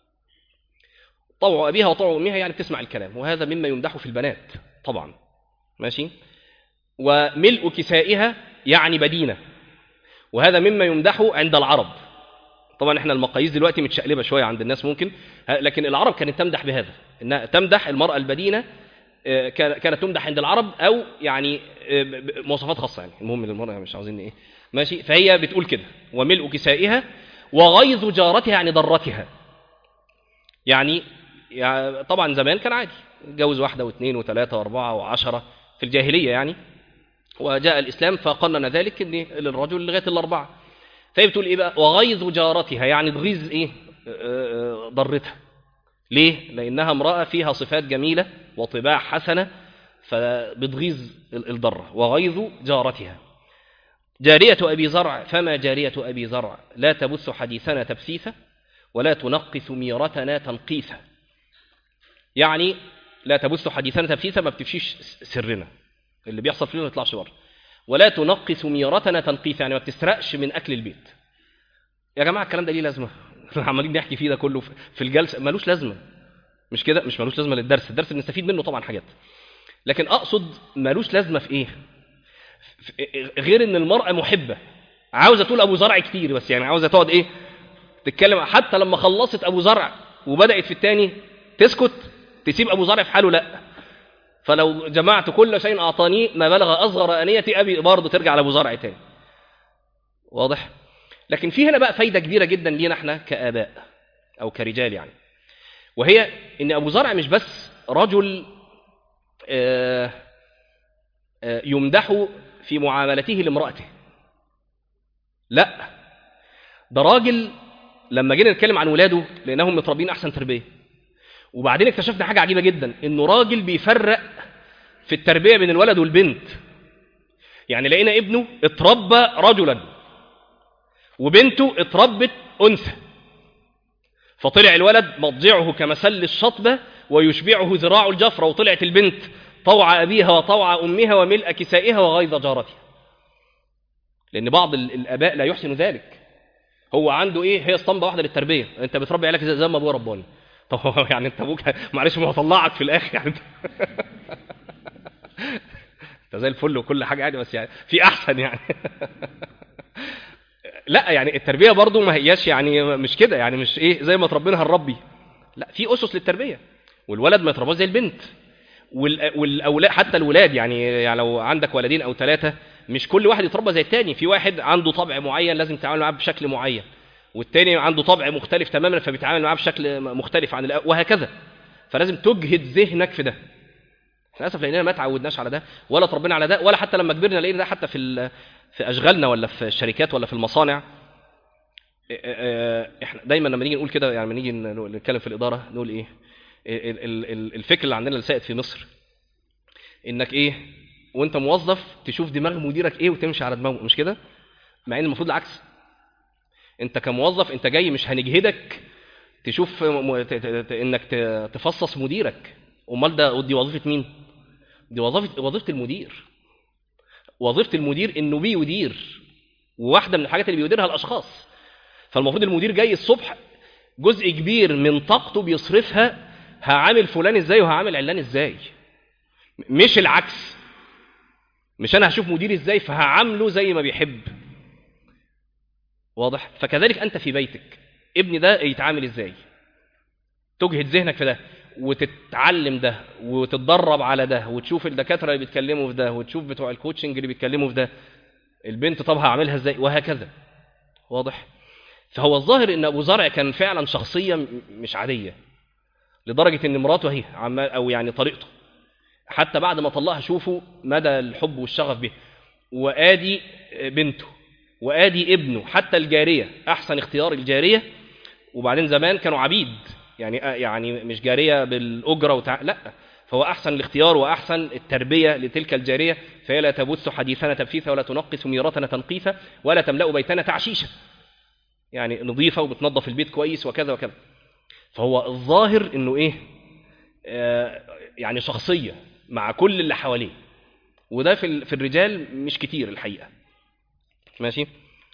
طوع أبيها وطوع أمها يعني بتسمع الكلام وهذا مما يمدح في البنات طبعا ماشي وملء كسائها يعني بدينة وهذا مما يمدح عند العرب طبعا احنا المقاييس دلوقتي متشقلبه شويه عند الناس ممكن لكن العرب كانت تمدح بهذا انها تمدح المراه البدينه كانت تمدح عند العرب او يعني مواصفات خاصه يعني المهم للمراه مش عاوزين ايه ماشي فهي بتقول كده وملء كسائها وغيظ جارتها يعني ضرتها يعني, يعني طبعا زمان كان عادي يتجوز واحده واثنين وثلاثه واربعه وعشره في الجاهليه يعني وجاء الاسلام فقنن ذلك ان للرجل لغايه الاربعه فهي بتقول ايه بقى وغيظ جارتها يعني تغيظ ايه ضرتها ليه لانها امراه فيها صفات جميله وطباع حسنه فبتغيظ الضره وغيظ جارتها جارية أبي زرع فما جارية أبي زرع لا تبث حديثنا تبثيثا ولا تنقث ميرتنا تنقيثا يعني لا تبث حديثنا تبثيثا ما بتفشيش سرنا اللي بيحصل فينا ما يطلعش بره ولا تنقص ميرتنا تنقيث يعني ما بتسرقش من اكل البيت يا جماعه الكلام ده ليه لازمه عمالين نحكي فيه ده كله في الجلسه ملوش لازمه مش كده مش ملوش لازمه للدرس الدرس بنستفيد منه طبعا حاجات لكن اقصد ملوش لازمه في ايه غير ان المراه محبه عاوزه تقول ابو زرع كتير بس يعني عاوزه تقعد ايه تتكلم حتى لما خلصت ابو زرع وبدات في الثاني تسكت تسيب ابو زرع في حاله لا فلو جمعت كل شيء أعطاني ما بلغ أصغر أنية أبي برضه ترجع لأبو زرع تاني واضح لكن في هنا بقى فايدة كبيرة جدا لينا احنا كآباء أو كرجال يعني وهي إن أبو زرع مش بس رجل آه آه يمدح في معاملته لامرأته لا ده راجل لما جينا نتكلم عن ولاده لأنهم متربين أحسن تربية وبعدين اكتشفنا حاجة عجيبة جدا إنه راجل بيفرق في التربية بين الولد والبنت يعني لقينا ابنه اتربى رجلا وبنته اتربت أنثى فطلع الولد مضجعه كمسل الشطبة ويشبعه ذراع الجفرة وطلعت البنت طوع أبيها وطوع أمها وملء كسائها وغيظ جارتها لأن بعض الآباء لا يحسن ذلك هو عنده إيه هي اسطمبة واحدة للتربية أنت بتربي عيالك زي ما أبوه رباني طب يعني أنت أبوك معلش ما هطلعك في الآخر يعني انت زي الفل وكل حاجه عادي بس يعني في احسن يعني لا يعني التربيه برضو ما هياش يعني مش كده يعني مش ايه زي ما تربينا هنربي لا في اسس للتربيه والولد ما يترباش زي البنت والاولاد حتى الولاد يعني يعني لو عندك ولدين او ثلاثه مش كل واحد يتربى زي الثاني في واحد عنده طبع معين لازم تتعامل معاه بشكل معين والتاني عنده طبع مختلف تماما فبيتعامل معاه بشكل مختلف عن الأول وهكذا فلازم تجهد ذهنك في ده للاسف لاننا ما تعودناش على ده ولا تربينا على ده ولا حتى لما كبرنا لقينا ده حتى في في اشغالنا ولا في الشركات ولا في المصانع احنا دايما لما نيجي نقول كده يعني لما نيجي نتكلم في الاداره نقول ايه الفكر اللي عندنا اللي سائد في مصر انك ايه وانت موظف تشوف دماغ مديرك ايه وتمشي على دماغه مش كده مع ان المفروض العكس انت كموظف انت جاي مش هنجهدك تشوف انك تفصص مديرك امال ده دي وظيفه مين دي وظيفه وظيفه المدير وظيفه المدير انه بيدير وواحده من الحاجات اللي بيديرها الاشخاص فالمفروض المدير جاي الصبح جزء كبير من طاقته بيصرفها هعامل فلان ازاي وهعامل علان ازاي مش العكس مش انا هشوف مديري ازاي فهعامله زي ما بيحب واضح فكذلك انت في بيتك ابني ده يتعامل ازاي تجهد ذهنك في ده وتتعلم ده وتتدرب على ده وتشوف الدكاتره اللي بيتكلموا في ده وتشوف بتوع الكوتشنج اللي بيتكلموا في ده البنت طب هعملها ازاي وهكذا واضح فهو الظاهر ان ابو زرع كان فعلا شخصيه مش عاديه لدرجه ان مراته هي عمال او يعني طريقته حتى بعد ما طلقها شوفوا مدى الحب والشغف به وادي بنته وادي ابنه حتى الجاريه احسن اختيار الجاريه وبعدين زمان كانوا عبيد يعني يعني مش جاريه بالاجره وتع... لا فهو احسن الاختيار واحسن التربيه لتلك الجاريه فهي لا تبث حديثنا تبثيثا ولا تنقص ميرتنا تنقيثا ولا تملا بيتنا تعشيشا يعني نظيفه وبتنظف البيت كويس وكذا وكذا فهو الظاهر انه ايه آه يعني شخصيه مع كل اللي حواليه وده في ال- في الرجال مش كتير الحقيقه ماشي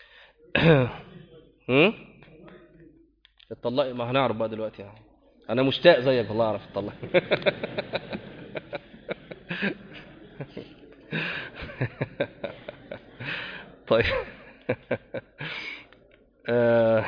هم؟ اتطلق ما هنعرف بقى دلوقتي يعني. انا مشتاق زيك والله اعرف اتطلق طيب آه.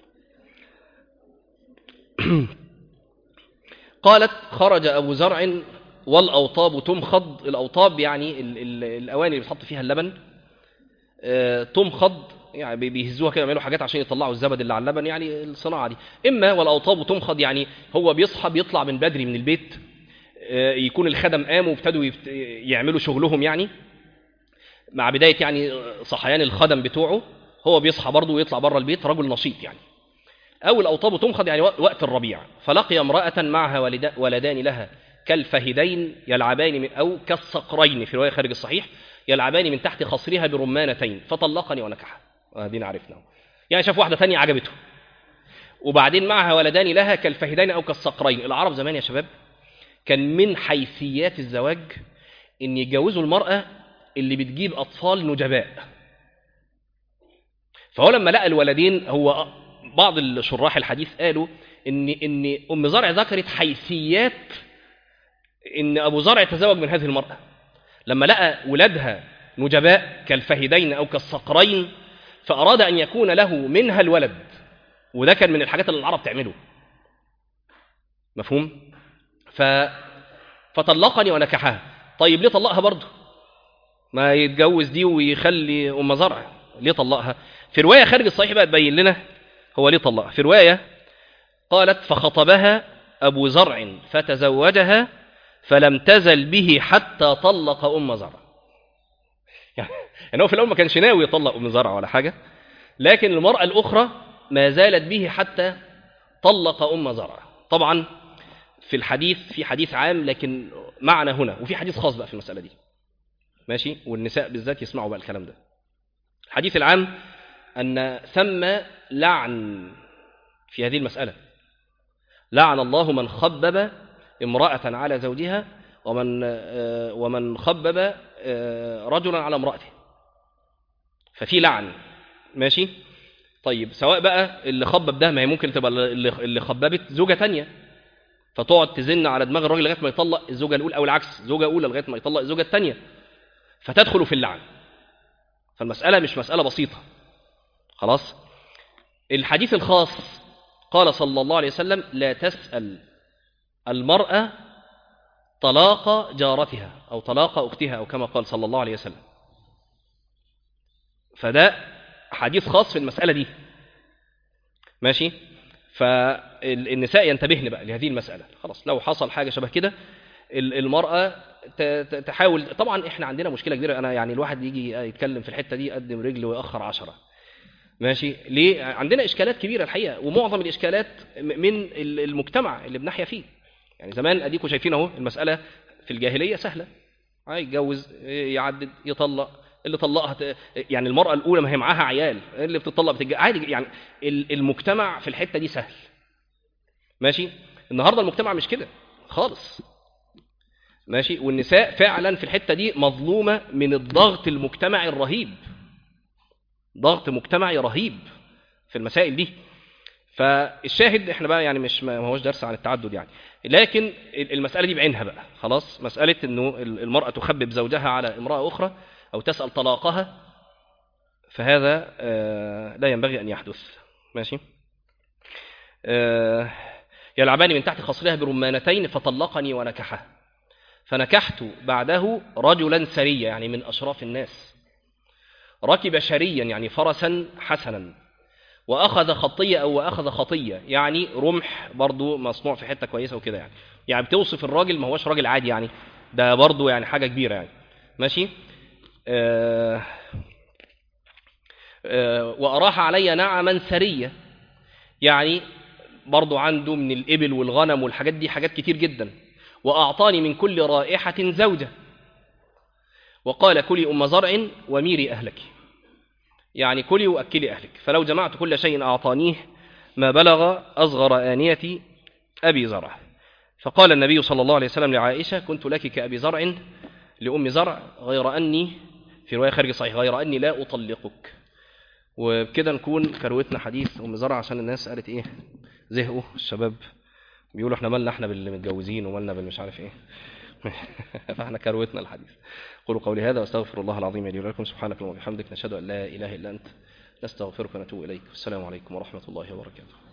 قالت خرج أبو زرع والأوطاب تمخض الأوطاب يعني ال ال الأواني اللي بتحط فيها اللبن آه، تمخض يعني بي- بيهزوها كده يعملوا حاجات عشان يطلعوا الزبد اللي على اللبن يعني الصناعة دي إما والأوطاب تمخض يعني هو بيصحى بيطلع من بدري من البيت آه، يكون الخدم قاموا وابتدوا يفت- يعملوا شغلهم يعني مع بداية يعني صحيان الخدم بتوعه هو بيصحى برضه ويطلع بره البيت رجل نشيط يعني أو الأوطاب تمخض يعني وق- وقت الربيع فلقي امرأة معها ولدا- ولدان لها كالفهدين يلعبان من أو كالصقرين في رواية خارج الصحيح يلعبان من تحت خصرها برمانتين فطلقني ونكحها وهدينا عرفنا يعني شاف واحدة ثانية عجبته وبعدين معها ولدان لها كالفهدين أو كالصقرين العرب زمان يا شباب كان من حيثيات الزواج ان يتجوزوا المرأة اللي بتجيب أطفال نجباء فهو لما لقى الولدين هو بعض الشراح الحديث قالوا ان ان ام زرع ذكرت حيثيات ان ابو زرع تزوج من هذه المراه لما لقى ولادها نجباء كالفهدين او كالصقرين فاراد ان يكون له منها الولد وده كان من الحاجات اللي العرب تعمله مفهوم ف فطلقني ونكحها طيب ليه طلقها برضه ما يتجوز دي ويخلي ام زرع ليه طلقها في روايه خارج الصحيح بقى تبين لنا هو ليه طلقها في روايه قالت فخطبها ابو زرع فتزوجها فلم تزل به حتى طلق ام زرع يعني يعني هو في الاول ما كانش ناوي يطلق ام زرع ولا حاجه لكن المراه الاخرى ما زالت به حتى طلق ام زرع طبعا في الحديث في حديث عام لكن معنى هنا وفي حديث خاص بقى في المساله دي ماشي والنساء بالذات يسمعوا بقى الكلام ده الحديث العام أن ثم لعن في هذه المسألة لعن الله من خبب امرأة على زوجها ومن آه، ومن خبب آه، رجلا على امرأته ففي لعن ماشي طيب سواء بقى اللي خبب ده ما هي ممكن تبقى اللي اللي خببت زوجة تانية فتقعد تزن على دماغ الراجل لغايه ما يطلق الزوجه الاولى او العكس زوجه اولى لغايه ما يطلق الزوجه الثانيه فتدخل في اللعن فالمساله مش مساله بسيطه خلاص الحديث الخاص قال صلى الله عليه وسلم لا تسال المراه طلاق جارتها او طلاق اختها او كما قال صلى الله عليه وسلم فده حديث خاص في المساله دي ماشي فالنساء ينتبهن بقى لهذه المسألة خلاص لو حصل حاجة شبه كده ال- المرأة ت- ت- تحاول طبعا احنا عندنا مشكلة كبيرة أنا يعني الواحد يجي يتكلم في الحتة دي يقدم رجل ويأخر عشرة ماشي ليه عندنا إشكالات كبيرة الحقيقة ومعظم الإشكالات م- من ال- المجتمع اللي بنحيا فيه يعني زمان أديكم شايفين أهو المسألة في الجاهلية سهلة يتجوز يعدد يطلق اللي طلقها ت- يعني المرأة الأولى ما هي معاها عيال اللي بتطلق بتتج... عادي يعني ال- المجتمع في الحتة دي سهل ماشي النهارده المجتمع مش كده خالص ماشي والنساء فعلا في الحتة دي مظلومة من الضغط المجتمعي الرهيب ضغط مجتمعي رهيب في المسائل دي فالشاهد احنا بقى يعني مش ما هوش درس عن التعدد يعني لكن المسألة دي بعينها بقى خلاص مسألة انه المرأة تخبب زوجها على امرأة أخرى أو تسأل طلاقها فهذا آه، لا ينبغي أن يحدث ماشي آه، يلعبان من تحت خصرها برمانتين فطلقني ونكحه فنكحت بعده رجلا سريا يعني من أشراف الناس ركب شريا يعني فرسا حسنا وأخذ خطية أو أخذ خطية يعني رمح برضو مصنوع في حتة كويسة وكده يعني يعني بتوصف الراجل ما هوش راجل عادي يعني ده برضو يعني حاجة كبيرة يعني ماشي آه آه وأراح علي نعما سرية يعني برضو عنده من الإبل والغنم والحاجات دي حاجات كتير جدا وأعطاني من كل رائحة زوجة وقال كلي أم زرع وميري أهلك يعني كلي وأكلي أهلك فلو جمعت كل شيء أعطانيه ما بلغ أصغر آنية أبي زرع فقال النبي صلى الله عليه وسلم لعائشة كنت لك كأبي زرع لأم زرع غير أني في رواية خارج صحيح غير أني لا أطلقك وبكده نكون كروتنا حديث أم زرع عشان الناس قالت إيه زهقوا الشباب بيقولوا احنا مالنا احنا باللي متجوزين ومالنا بالمش عارف ايه فاحنا كروتنا الحديث قولوا قولي هذا واستغفر الله العظيم لي ولكم سبحانك اللهم وبحمدك نشهد ان لا اله الا انت نستغفرك ونتوب اليك والسلام عليكم ورحمه الله وبركاته